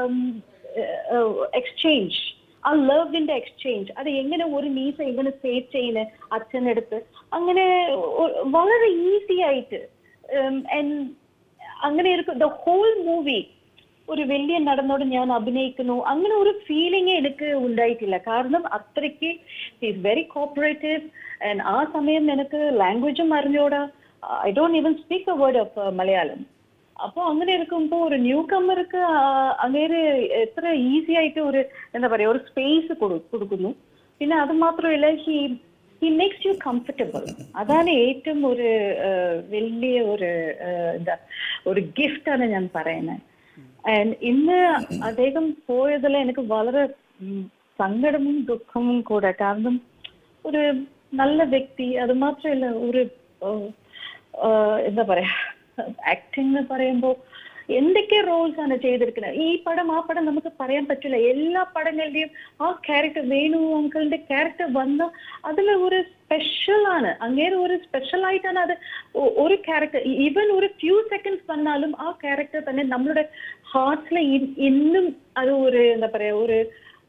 എക്സ്ചേഞ്ച് ആ ലവിന്റെ എക്സ്ചേഞ്ച് അത് എങ്ങനെ ഒരു നീസ എങ്ങനെ സേവ് ചെയ്യുന്ന അച്ഛനടുത്ത് അങ്ങനെ ഒ- വളരെ ഈസി ആയിട്ട് um, and അങ്ങനെ ഇരിക്കും ദ ഹോൾ മൂവി ഒരു വലിയ നടനോട് ഞാൻ അഭിനയിക്കുന്നു അങ്ങനെ ഒരു ഫീലിംഗ് എനിക്ക് ഉണ്ടായിട്ടില്ല കാരണം അത്രയ്ക്ക് ഈസ് വെരി കോപ്പറേറ്റീവ് ആൻഡ് ആ സമയം എനിക്ക് ലാംഗ്വേജും അറിഞ്ഞോടാ I don't even speak a word of Malayalam അപ്പോൾ അങ്ങനെ ഇരിക്കുമ്പോൾ ഒരു ന്യൂ കമ്മർക്ക് അങ്ങനെ എത്ര ഈസി ആയിട്ട് ഒരു എന്താ പറയുക ഒരു സ്പേസ് കൊടുക്കുന്നു പിന്നെ അത് മാത്രമല്ല he he makes you comfortable അതാണ് ഏറ്റവും ഒരു ആ, വലിയ ഒരു ആ, എന്താ ഒരു ഗിഫ്റ്റാണ് ഞാൻ പറയുന്നത് ആൻഡ് ഇന്ന് അദ്ദേഹം പോയതിൽ എനിക്ക് വളരെ ഉം, സങ്കടവും ദുഃഖവും കൂടെ കാരണം ഒരു നല്ല വ്യക്തി അത് മാത്രമല്ല ഒരു ആ, ആ, എന്താ പറയാ ആക്ടിംഗ് എന്ന് പറയുമ്പോൾ എന്തൊക്കെ റോൾസ് ആണ് ചെയ്തിരിക്കുന്നത് ഈ പടം ആ പടം നമുക്ക് പറയാൻ പറ്റില്ല എല്ലാ പടങ്ങളുടെയും ആ ക്യാരക്ടർ വേണു അങ്കിളിന്റെ ക്യാരക്ടർ വന്ന അതിൽ ഒരു സ്പെഷ്യൽ ആണ് അങ്ങേരെ ഒരു സ്പെഷ്യൽ ആയിട്ടാണ് അത് ഒ- ഒരു ക്യാരക്ടർ ഈവൻ ഒരു ഫ്യൂ സെക്കൻഡ്സ് വന്നാലും ആ ക്യാരക്ടർ തന്നെ നമ്മളുടെ ഹാർട്ട്സിലെ ഇന്നും അത് ഒരു എന്താ പറയാ ഒരു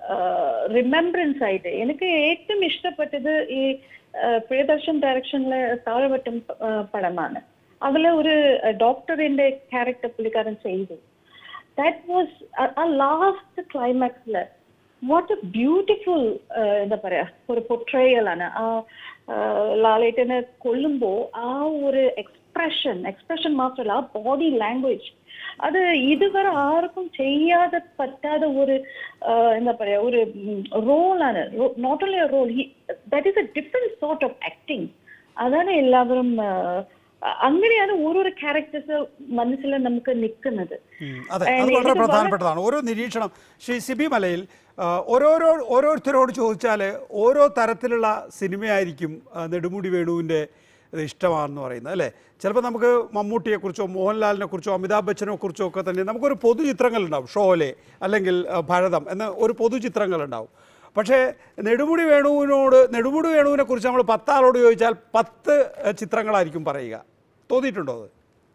റിമെമ്പറൻസ് ആയിട്ട് എനിക്ക് ഏറ്റവും ഇഷ്ടപ്പെട്ടത് ഈ ആ, പ്രിയദർശൻ ഡയറക്ഷനിലെ താഴെവട്ടം ആ, പടമാണ് അതിലെ ഒരു ഡോക്ടറിന്റെ ക്യാരക്ടർ പുള്ളിക്കാരൻ ചെയ്തു ദാറ്റ് വാസ് ആ ലാസ്റ്റ് ക്ലൈമാക്സില് വാട്ട് എ ബ്യൂട്ടിഫുൾ എന്താ പറയാ ഒരു പൊട്രയൽ ആണ് ആ ആ, ലാലേട്ടനെ കൊല്ലുമ്പോ ആ ഒരു എക്സ്പ്രഷൻ എക്സ്പ്രഷൻ മാത്രമല്ല ആ ബോഡി ലാംഗ്വേജ് അത് ഇതുവരെ ആർക്കും ചെയ്യാതെ പറ്റാത്ത ഒരു ആ, എന്താ പറയാ ഒരു റോളാണ് not only role that is a different sort of acting അതാണ് എല്ലാവരും ആ, അങ്ങനെയാണ് ഓരോരോ ക്യാരക്ടേഴ്സ് മനസ്സിൽ നമുക്ക് നിൽക്കുന്നത് ഉം, അതെ And അത് വളരെ എനിക്ക് പ്രധാനപ്പെട്ടതാണ് ഓരോ നിരീക്ഷണം ശ്രീ സിബി മലയിൽ ആ, ഓരോരോ ഓരോരുത്തരോട് ചോദിച്ചാൽ ഓരോ തരത്തിലുള്ള സിനിമയായിരിക്കും ആ, നെടുമുടി വേണുവിൻ്റെ ഇത് ഇഷ്ടമാണെന്ന് പറയുന്നത് അല്ലേ ചിലപ്പോൾ നമുക്ക് മമ്മൂട്ടിയെക്കുറിച്ചോ മോഹൻലാലിനെ കുറിച്ചോ അമിതാഭ് ബച്ചനെ കുറിച്ചോ ഒക്കെ തന്നെ നമുക്കൊരു പൊതുചിത്രങ്ങളുണ്ടാവും ഷോലെ അല്ലെങ്കിൽ ആ, ഭരതം എന്ന ഒരു പൊതുചിത്രങ്ങളുണ്ടാവും പക്ഷേ നെടുമുടി വേണുവിനോട് നെടുമുടി വേണുവിനെ കുറിച്ച് നമ്മൾ പത്താളോട് ചോദിച്ചാൽ പത്ത് ആ, ചിത്രങ്ങളായിരിക്കും പറയുക തോന്നിയിട്ടുണ്ടോ അത്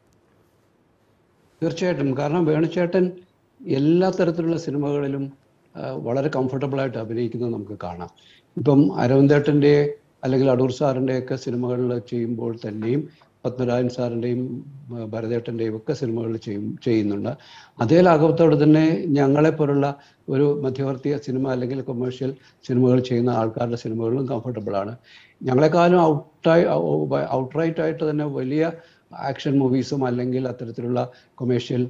തീർച്ചയായിട്ടും കാരണം വേണുചേട്ടൻ എല്ലാ തരത്തിലുള്ള സിനിമകളിലും ആ, വളരെ comfortable ആയിട്ട് അഭിനയിക്കുന്നത് നമുക്ക് കാണാം ഇപ്പം അരവിന്ദേട്ടൻ്റെ അല്ലെങ്കിൽ അടൂർ സാറിൻ്റെ ഒക്കെ സിനിമകളിൽ ചെയ്യുമ്പോൾ തന്നെയും പത്മരാജൻ സാറിൻ്റെയും ഭരതേട്ടൻ്റെയും ഒക്കെ സിനിമകളിൽ ചെയ്യും ചെയ്യുന്നുണ്ട് അതേ ലാഘവത്തോടെ തന്നെ ഞങ്ങളെപ്പോലുള്ള ഒരു മധ്യവർത്തി സിനിമ അല്ലെങ്കിൽ കൊമേഴ്ഷ്യൽ സിനിമകൾ ചെയ്യുന്ന ആൾക്കാരുടെ സിനിമകളിലും comfortable ആണ് ഞങ്ങളെക്കാളും ഔട്ടായി ഔട്ട്റൈറ്റ് ആയിട്ട് തന്നെ വലിയ ആക്ഷൻ മൂവീസും അല്ലെങ്കിൽ അത്തരത്തിലുള്ള കൊമേഴ്ഷ്യൽ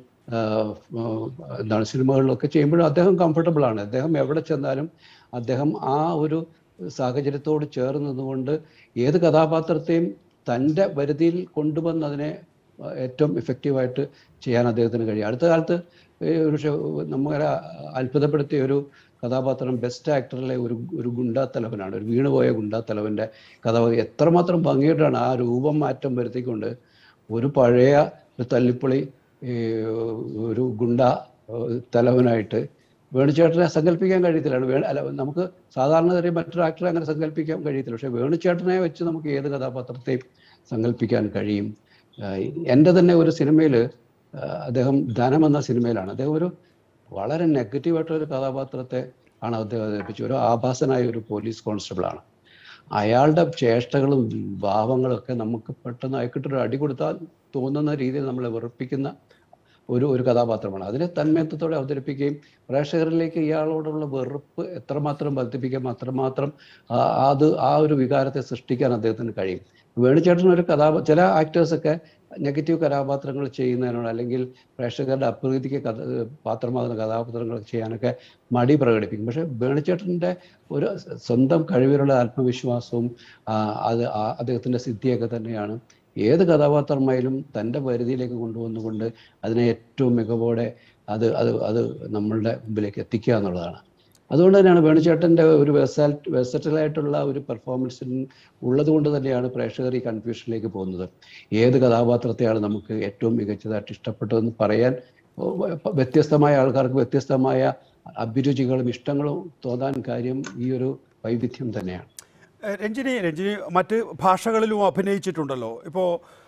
എന്താണ് സിനിമകളിലൊക്കെ ചെയ്യുമ്പോഴും അദ്ദേഹം കംഫർട്ടബിൾ ആണ് അദ്ദേഹം എവിടെ ചെന്നാലും അദ്ദേഹം ആ ഒരു സാഹചര്യത്തോട് ചേർന്ന് നിന്നുകൊണ്ട് ഏത് കഥാപാത്രത്തെയും തൻ്റെ പരിധിയിൽ കൊണ്ടുവന്ന് അതിനെ ഏറ്റവും ഇഫക്റ്റീവായിട്ട് ചെയ്യാൻ അദ്ദേഹത്തിന് കഴിയും അടുത്ത കാലത്ത് ഈ ഒരു ഷോ- നമ്മളെ അത്ഭുതപ്പെടുത്തിയ ഒരു കഥാപാത്രം ബെസ്റ്റ് ആക്ടറിലെ ഒരു ഒരു ഗുണ്ടാത്തലവനാണ് ഒരു വീണുപോയ ഗുണ്ടാത്തലവൻ്റെ കഥാപാത്രം എത്രമാത്രം ഭംഗിയായിട്ടാണ് ആ രൂപം മാറ്റം വരുത്തിക്കൊണ്ട് ഒരു പഴയ ഒരു തല്ലിപ്പൊളി ഈ ഒരു ഗുണ്ട ഏഹ് തലവനായിട്ട് വേണുചേട്ടനെ സങ്കല്പിക്കാൻ കഴിയത്തില്ല വേണ അല്ല നമുക്ക് സാധാരണ തരം മറ്റൊരു ആക്ടറെ അങ്ങനെ സങ്കല്പിക്കാൻ കഴിയത്തില്ല പക്ഷെ വേണുചേട്ടനെ വെച്ച് നമുക്ക് ഏത് കഥാപാത്രത്തെയും സങ്കല്പിക്കാൻ കഴിയും ആഹ് എൻ്റെ തന്നെ ഒരു സിനിമയിൽ അദ്ദേഹം ധനം എന്ന സിനിമയിലാണ് അദ്ദേഹം ഒരു വളരെ നെഗറ്റീവായിട്ടുള്ള ഒരു കഥാപാത്രത്തെ ആണ് അദ്ദേഹം അവതരിപ്പിച്ചത് ഒരു ആഭാസനായ ഒരു പോലീസ് കോൺസ്റ്റബിൾ ആണ് അയാളുടെ ചേഷ്ടകളും ഭാവങ്ങളും ഒക്കെ നമുക്ക് പെട്ടെന്ന് അയക്കിട്ടൊരു അടി കൊടുത്താൽ തോന്നുന്ന രീതിയിൽ നമ്മളെ വെറുപ്പിക്കുന്ന ഒരു ഒരു കഥാപാത്രമാണ് അതിനെ തന്മയത്വത്തോടെ അവതരിപ്പിക്കുകയും പ്രേക്ഷകരിലേക്ക് ഇയാളോടുള്ള വെറുപ്പ് എത്രമാത്രം വർദ്ധിപ്പിക്കാൻ അത്രമാത്രം ആ- അത് ആ ഒരു വികാരത്തെ സൃഷ്ടിക്കാൻ അദ്ദേഹത്തിന് കഴിയും വേണുചേട്ടൻ ഒരു കഥാപാ ചില ആക്ടേഴ്സൊക്കെ നെഗറ്റീവ് കഥാപാത്രങ്ങൾ ചെയ്യുന്നതിനോട് അല്ലെങ്കിൽ പ്രേക്ഷകരുടെ അപ്രീതിക്ക് കഥ പാത്രമാകുന്ന കഥാപാത്രങ്ങൾ ചെയ്യാനൊക്കെ മടി പ്രകടിപ്പിക്കും പക്ഷെ വേണുചേട്ടൻ്റെ ഒരു സ്വന്തം കഴിവിലുള്ള ആത്മവിശ്വാസവും ആ, അത് ആ- അദ്ദേഹത്തിൻ്റെ സിദ്ധിയൊക്കെ തന്നെയാണ് ഏത് കഥാപാത്രമായാലും തൻ്റെ പരിധിയിലേക്ക് കൊണ്ടുവന്നുകൊണ്ട് അതിനെ ഏറ്റവും മികവോടെ അത് അത് അത് നമ്മളുടെ മുമ്പിലേക്ക് എത്തിക്കുക എന്നുള്ളതാണ് അതുകൊണ്ട് തന്നെയാണ് വേണുചേട്ടൻ്റെ ഒരു വെസാൽ വെസറ്റലായിട്ടുള്ള ഒരു പെർഫോമൻസിൽ ഉള്ളത് കൊണ്ട് തന്നെയാണ് പ്രേക്ഷകർ ഈ കൺഫ്യൂഷനിലേക്ക് പോകുന്നത് ഏത് കഥാപാത്രത്തെയാണ് നമുക്ക് ഏറ്റവും മികച്ചതായിട്ട് ഇഷ്ടപ്പെട്ടതെന്ന് പറയാൻ ഓ, വ്യത്യസ്തമായ ആൾക്കാർക്ക് വ്യത്യസ്തമായ അഭിരുചികളും ഇഷ്ടങ്ങളും തോന്നാൻ കാര്യം ഈ ഒരു വൈവിധ്യം തന്നെയാണ് ഏഹ് രഞ്ജിനി രഞ്ജിനി മറ്റ് ഭാഷകളിലും അഭിനയിച്ചിട്ടുണ്ടല്ലോ ഇപ്പോൾ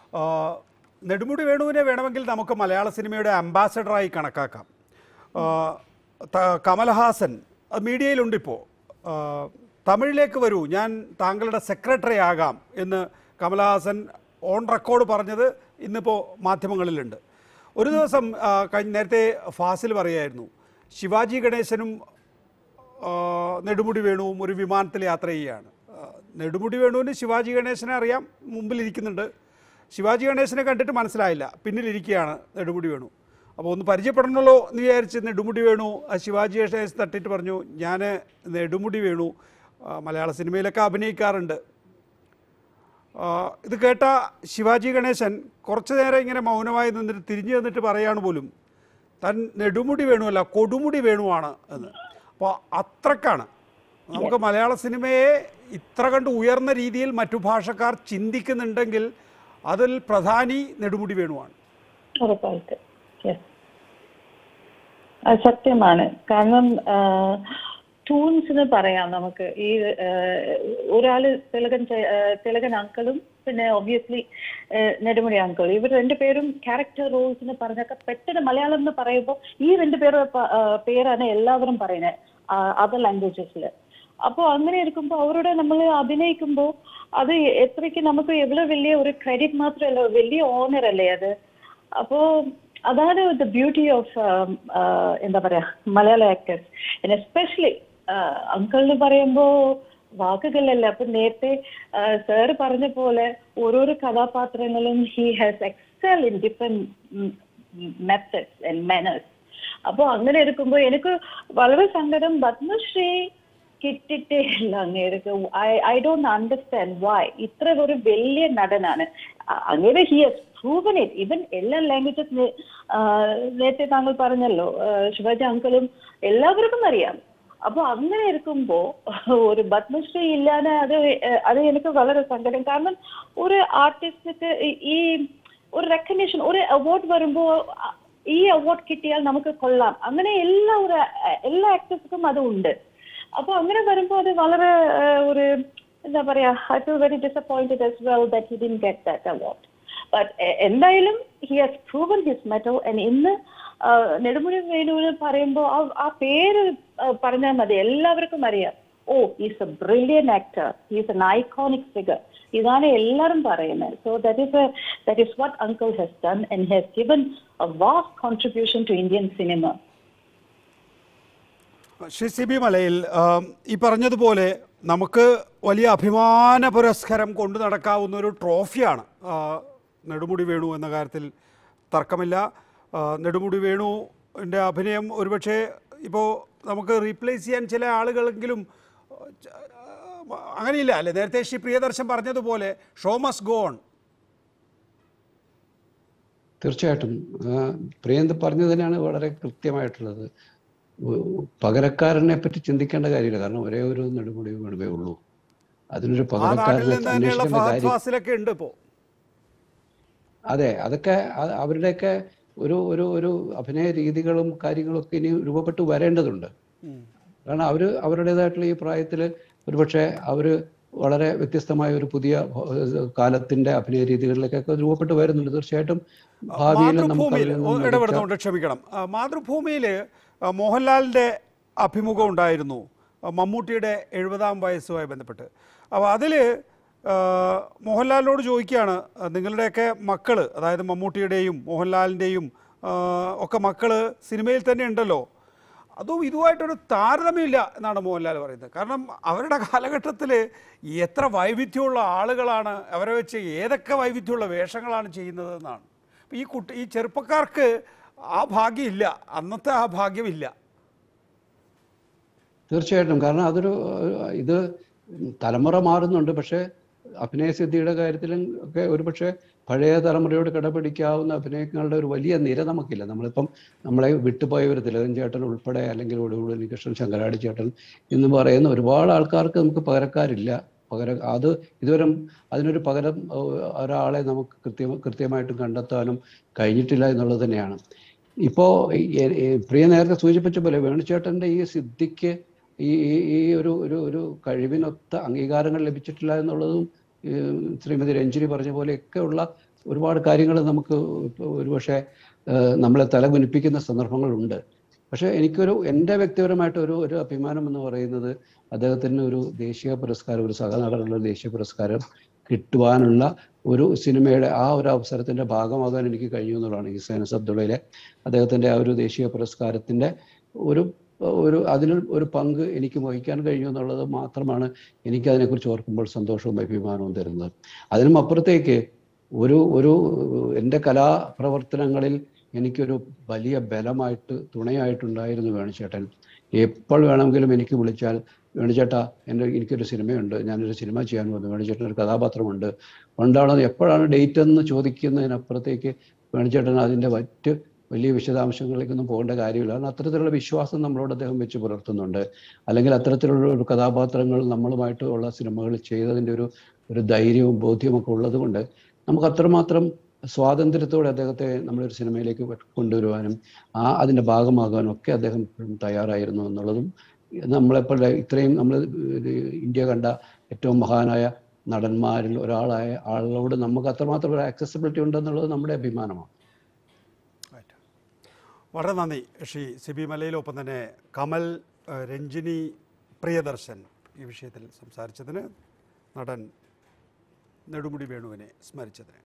നെടുമുടി വേണുവിനെ വേണമെങ്കിൽ നമുക്ക് മലയാള സിനിമയുടെ അംബാസഡറായി കണക്കാക്കാം ആ, ത- കമൽഹാസൻ അത് മീഡിയയിലുണ്ട് ഇപ്പോൾ തമിഴിലേക്ക് വരൂ ഞാൻ താങ്കളുടെ സെക്രട്ടറി ആകാം എന്ന് കമൽഹാസൻ ഓൺ റെക്കോർഡ് പറഞ്ഞത് ഇന്നിപ്പോൾ മാധ്യമങ്ങളിലുണ്ട് ഒരു ദിവസം ആ, കഴിഞ്ഞ നേരത്തെ ഫാസിൽ പറയായിരുന്നു ശിവാജി ഗണേശനും ആ, നെടുമുടി വേണുവും ഒരു വിമാനത്തിൽ യാത്ര ചെയ്യുകയാണ് ആ, നെടുമുടി വേണുവിന് ശിവാജി ഗണേശനെ അറിയാം മുമ്പിലിരിക്കുന്നുണ്ട് ശിവാജി ഗണേശനെ കണ്ടിട്ട് മനസ്സിലായില്ല പിന്നിലിരിക്കുകയാണ് നെടുമുടി വേണു അപ്പോൾ ഒന്ന് പരിചയപ്പെടണമല്ലോ എന്ന് വിചാരിച്ച് നെടുമുടി വേണു ആ ശിവാജി ഗണേശൻ തട്ടിയിട്ട് പറഞ്ഞു ഞാൻ നെടുമുടി വേണു ആ, മലയാള സിനിമയിലൊക്കെ അഭിനയിക്കാറുണ്ട് ആ, ഇത് കേട്ട ശിവാജി ഗണേശൻ കുറച്ചു നേരം ഇങ്ങനെ മൗനമായി നിന്നിട്ട് തിരിഞ്ഞു നിന്നിട്ട് പറയാണ് പോലും താൻ നെടുമുടി വേണുവല്ല കൊടുമുടി വേണുവാണ് എന്ന് അപ്പോൾ അത്രക്കാണ് നമുക്ക് മലയാള സിനിമയെ ഇത്ര കണ്ട് ഉയർന്ന രീതിയിൽ മറ്റു ഭാഷക്കാർ ചിന്തിക്കുന്നുണ്ടെങ്കിൽ അതിൽ പ്രധാനി നെടുമുടി വേണുവാണ് ഉറപ്പായിട്ട് Yes. അത് സത്യമാണ് കാരണം ടൂൺസിന് പറയാം നമുക്ക് ഈ ആ, ഒരാള് തിലകൻ ചെ- ആ, തിലകൻ അങ്കിളും പിന്നെ ഒബ്വിയസ്ലി നെടുമുടി അങ്കിൾ ഇവർ രണ്ടുപേരും ക്യാരക്ടർ റോൾസിന് പറഞ്ഞൊക്കെ പെട്ടെന്ന് മലയാളം എന്ന് പറയുമ്പോൾ ഈ രണ്ടുപേരുടെ പ- ആ, പേരാണ് എല്ലാവരും പറയുന്നത് അതർ ലാംഗ്വേജസിൽ അപ്പോൾ അങ്ങനെ ഇരിക്കുമ്പോൾ അവരോട് നമ്മൾ അഭിനയിക്കുമ്പോൾ അത് എത്രയ്ക്ക് നമുക്ക് എவ்வளவு വലിയ ഒരു ക്രെഡിറ്റ് മാത്രമല്ല വലിയ ഓണർ അല്ലേ അത് അപ്പോ അതാണ് ദ ബ്യൂട്ടി ഓഫ് എന്താ പറയാ മലയാള ആക്ടേഴ്സ് എസ്പെഷ്യലി അങ്കിളിന് പറയുമ്പോ വാക്കുകളല്ല അപ്പൊ നേരത്തെ സാറ് പറഞ്ഞ പോലെ ഓരോരോ കഥാപാത്രങ്ങളും he has excel in different methods and manners അപ്പൊ അങ്ങനെ എടുക്കുമ്പോ എനിക്ക് വളരെ സങ്കടം പത്മശ്രീ കിട്ടിട്ടേ ഇല്ല അങ്ങേർക്ക് I I don't understand why ഇത്ര ഒരു വലിയ നടനാണ് അ- അങ്ങേര് he has proven it even എല്ലാ ലാംഗ്വേജസ് നേരത്തെ താങ്കൾ പറഞ്ഞല്ലോ ആ, ശിവാജി അങ്കിളും എല്ലാവർക്കും അറിയാം അപ്പൊ അങ്ങനെ ഇരിക്കുമ്പോ ഒരു പത്മശ്രീ ഇല്ലാതെ അത് ഏഹ്, അത് എനിക്ക് വളരെ സങ്കടം കാരണം ഒരു ആർട്ടിസ്റ്റിക്ക് ഈ ഒരു റെക്കഗ്നേഷൻ ഒരു അവാർഡ് വരുമ്പോ അ- ഈ അവാർഡ് കിട്ടിയാൽ നമുക്ക് കൊള്ളാം അങ്ങനെ എല്ലാ ഒരു എല്ലാ ആക്ടേഴ്സിനും അത് ഉണ്ട് അപ്പൊ അങ്ങനെ വരുമ്പോ അത് വളരെ ഏഹ്, ഒരു എന്താ പറയാ I feel very disappointed as well that he didn't get that award but എന്തായാലും he has proven his mettle and ഇന്ന് ആ, നെടുമുടി വേണുവിന് പറയുമ്പോൾ ആ ആ പേര് പറഞ്ഞാൽ മതി എല്ലാവർക്കും അറിയാം ഓ is a brilliant actor is an iconic figure ഇതാണ് എല്ലാവരും പറയുന്നത് so that is that is what uncle has done and has given a vast contribution to Indian cinema Shri Sibi Malayil um, ഈ പറഞ്ഞതുപോലെ നമുക്ക് വലിയ അഭിമാന പുരസ്കാരം കൊണ്ടു നടക്കാവുന്ന ഒരു ട്രോഫിയാണ് ആ, നെടുമുടി വേണു എന്ന കാര്യത്തിൽ തർക്കമില്ല ആ, നെടുമുടി വേണുവിൻ്റെ അഭിനയം ഒരുപക്ഷെ ഇപ്പോൾ നമുക്ക് റീപ്ലേസ് ചെയ്യാൻ ചില ആളുകളെങ്കിലും ആ, ച- ആ, അങ്ങനെയില്ല അല്ലേ നേരത്തെ ശ്രീ പ്രിയദർശൻ പറഞ്ഞതുപോലെ ഷോ മസ് ഗോ ഓൺ തീർച്ചയായിട്ടും ആ, പ്രിയന്ത് പറഞ്ഞു തന്നെയാണ് വളരെ കൃത്യമായിട്ടുള്ളത് ഉ- പകരക്കാരനെ പറ്റി ചിന്തിക്കേണ്ട കാര്യമില്ല കാരണം ഒരേ ഒരു നെടുമുടി വേണമേ ഉള്ളൂ അതിനൊരു ആ നാട്ടിൽ പകരക്കാരനെ നിന്ന് തന്നെയുള്ള അന്വേഷിക്കേണ്ട ഫഹദ് കാര്യം ഫാസിലൊക്കെ ഉണ്ട് ഇപ്പോൾ അതെ അതൊക്കെ അ- അവരുടെയൊക്കെ ഒരു ഒരു ഒരു അഭിനയ രീതികളും കാര്യങ്ങളും ഒക്കെ ഇനി രൂപപ്പെട്ട് വരേണ്ടതുണ്ട് കാരണം അവര് അവരുടേതായിട്ടുള്ള ഈ പ്രായത്തിൽ ഒരുപക്ഷെ അവര് വളരെ വ്യത്യസ്തമായ ഒരു പുതിയ ഏഹ്, കാലത്തിന്റെ അഭിനയ രീതികളിലേക്കൊക്കെ രൂപപ്പെട്ട് വരുന്നുണ്ട് തീർച്ചയായിട്ടും ഭാവിയിൽ നമുക്ക് മാതൃഭൂമിയിൽ അവരിൽ നിന്നും മികച്ച- ഇടപെടുന്നുണ്ട് ക്ഷമിക്കണം ആ, മാതൃഭൂമിയിൽ ആ, മോഹൻലാലിൻ്റെ അഭിമുഖം ഉണ്ടായിരുന്നു ആ, മമ്മൂട്ടിയുടെ എഴുപതാം വയസ്സുമായി ബന്ധപ്പെട്ട് അപ്പോൾ അതിൽ മോഹൻലാലിനോട് ചോദിക്കുകയാണ് ആ, നിങ്ങളുടെയൊക്കെ മക്കൾ അതായത് മമ്മൂട്ടിയുടെയും മോഹൻലാലിൻ്റെയും ആ, ഒക്കെ മക്കൾ സിനിമയിൽ തന്നെ ഉണ്ടല്ലോ അതും ഇതുമായിട്ടൊരു താരതമ്യമില്ല എന്നാണ് മോഹൻലാൽ പറയുന്നത് കാരണം അവരുടെ കാലഘട്ടത്തിൽ എത്ര വൈവിധ്യമുള്ള ആളുകളാണ് അവരെ വെച്ച് ഏതൊക്കെ വൈവിധ്യമുള്ള വേഷങ്ങളാണ് ചെയ്യുന്നത് എന്നാണ് ഈ കുട്ടി ഈ ചെറുപ്പക്കാർക്ക് ആ ഭാഗ്യമില്ല അന്നത്തെ ആ ഭാഗ്യമില്ല തീർച്ചയായിട്ടും കാരണം അതൊരു ഏഹ്, ഇത് തലമുറ മാറുന്നുണ്ട് പക്ഷേ അഭിനയസിദ്ധിയുടെ കാര്യത്തിലും ഒക്കെ ഒരുപക്ഷെ പഴയ തലമുറയോട് കിടപിടിക്കാവുന്ന അഭിനയങ്ങളുടെ ഒരു വലിയ നിര നമുക്കില്ല നമ്മളിപ്പം നമ്മളെ വിട്ടുപോയ ഒരു തിലകൻ ചേട്ടൻ ഉൾപ്പെടെ അല്ലെങ്കിൽ ഒടുകൂടി ഉണ്ണികൃഷ്ണൻ ശങ്കരാടി ചേട്ടൻ എന്ന് പറയുന്ന ഒരുപാട് ആൾക്കാർക്ക് നമുക്ക് പകരക്കാരില്ല പകരം അത് ഇതുവരെ അതിനൊരു പകരം ഏഹ്, ഒരാളെ നമുക്ക് കൃത്യം കൃത്യമായിട്ടും കണ്ടെത്താനും കഴിഞ്ഞിട്ടില്ല എന്നുള്ളത് തന്നെയാണ് ഇപ്പോൾ പ്രിയ നേരത്തെ സൂചിപ്പിച്ച പോലെ വേണുചേട്ടൻ്റെ ഈ സിദ്ധിക്ക് ഈ ഈ- ഈ ഒരു ഒരു ഒരു കഴിവിനൊത്ത അംഗീകാരങ്ങൾ ലഭിച്ചിട്ടില്ല എന്നുള്ളതും ഈ ശ്രീമതി രഞ്ജിനി പറഞ്ഞ പോലെയൊക്കെ ഉള്ള ഒരുപാട് കാര്യങ്ങൾ നമുക്ക് ഇപ്പൊ ഒരുപക്ഷെ ഏഹ്, നമ്മളെ തലകുനിപ്പിക്കുന്ന സന്ദർഭങ്ങളുണ്ട് പക്ഷേ എനിക്കൊരു എൻ്റെ വ്യക്തിപരമായിട്ട് ഒരു ഒരു അഭിമാനം എന്ന് പറയുന്നത് അദ്ദേഹത്തിന് ഒരു ദേശീയ പുരസ്കാരം ഒരു സഹനടനുള്ള ദേശീയ പുരസ്കാരം കിട്ടുവാനുള്ള ഒരു സിനിമയുടെ ആ ഒരു അവസരത്തിൻ്റെ ഭാഗമാകാൻ എനിക്ക് കഴിഞ്ഞു എന്നുള്ളതാണ് ഈ സേനസ് അബ്ദുള്ളയിലെ അദ്ദേഹത്തിൻ്റെ ആ ഒരു ദേശീയ പുരസ്കാരത്തിൻ്റെ ഒരു ഒരു അതിൽ ഒരു പങ്ക് എനിക്ക് വഹിക്കാൻ കഴിഞ്ഞു എന്നുള്ളത് മാത്രമാണ് എനിക്ക് അതിനെക്കുറിച്ച് ഓർക്കുമ്പോൾ സന്തോഷവും അഭിമാനവും തരുന്നത് അതിനും അപ്പുറത്തേക്ക് ഒരു ഒരു എൻ്റെ കലാപ്രവർത്തനങ്ങളിൽ എനിക്കൊരു വലിയ ബലമായിട്ട് തുണയായിട്ടുണ്ടായിരുന്നു വേണുചേട്ടൻ എപ്പോൾ വേണമെങ്കിലും എനിക്ക് വിളിച്ചാൽ വേണുചേട്ടാ എൻ്റെ എനിക്കൊരു സിനിമയുണ്ട് ഞാനൊരു സിനിമ ചെയ്യാൻ വന്നു വേണുചേട്ടൻ ഒരു കഥാപാത്രമുണ്ട് ഉണ്ടാണെന്ന് എപ്പോഴാണ് ഡേറ്റ് എന്ന് ചോദിക്കുന്നതിനപ്പുറത്തേക്ക് വേണുചേട്ടൻ അതിൻ്റെ മറ്റ് വലിയ വിശദാംശങ്ങളിലേക്കൊന്നും പോകേണ്ട കാര്യമില്ല കാരണം അത്തരത്തിലുള്ള വിശ്വാസം നമ്മളോട് അദ്ദേഹം വെച്ച് പുലർത്തുന്നുണ്ട് അല്ലെങ്കിൽ അത്തരത്തിലുള്ള ഒരു കഥാപാത്രങ്ങൾ നമ്മളുമായിട്ട് ഉള്ള സിനിമകൾ ചെയ്തതിൻ്റെ ഒരു ഒരു ധൈര്യവും ബോധ്യവും ഒക്കെ ഉള്ളത് കൊണ്ട് നമുക്ക് അത്രമാത്രം സ്വാതന്ത്ര്യത്തോടെ അദ്ദേഹത്തെ നമ്മളൊരു സിനിമയിലേക്ക് കൊണ്ടുവരുവാനും ആ അതിൻ്റെ ഭാഗമാകാനും ഒക്കെ അദ്ദേഹം തയ്യാറായിരുന്നു എന്നുള്ളതും നമ്മളെപ്പോലെ ഇത്രയും നമ്മൾ ഇന്ത്യ കണ്ട ഏറ്റവും മഹാനായ നടന്മാരിൽ ഒരാളായ ആളോട് നമുക്ക് അത്രമാത്രം ഒരു ആക്സസിബിലിറ്റി ഉണ്ടെന്നുള്ളത് നമ്മുടെ അഭിമാനമാണ് Right. വളരെ നന്ദി ശ്രീ സിബി മലയിലൊപ്പം തന്നെ കമൽ ഏഹ്, രഞ്ജിനി പ്രിയദർശൻ ഈ വിഷയത്തിൽ സംസാരിച്ചതിന് നടൻ നെടുമുടി വേണുവിനെ സ്മരിച്ചതിന്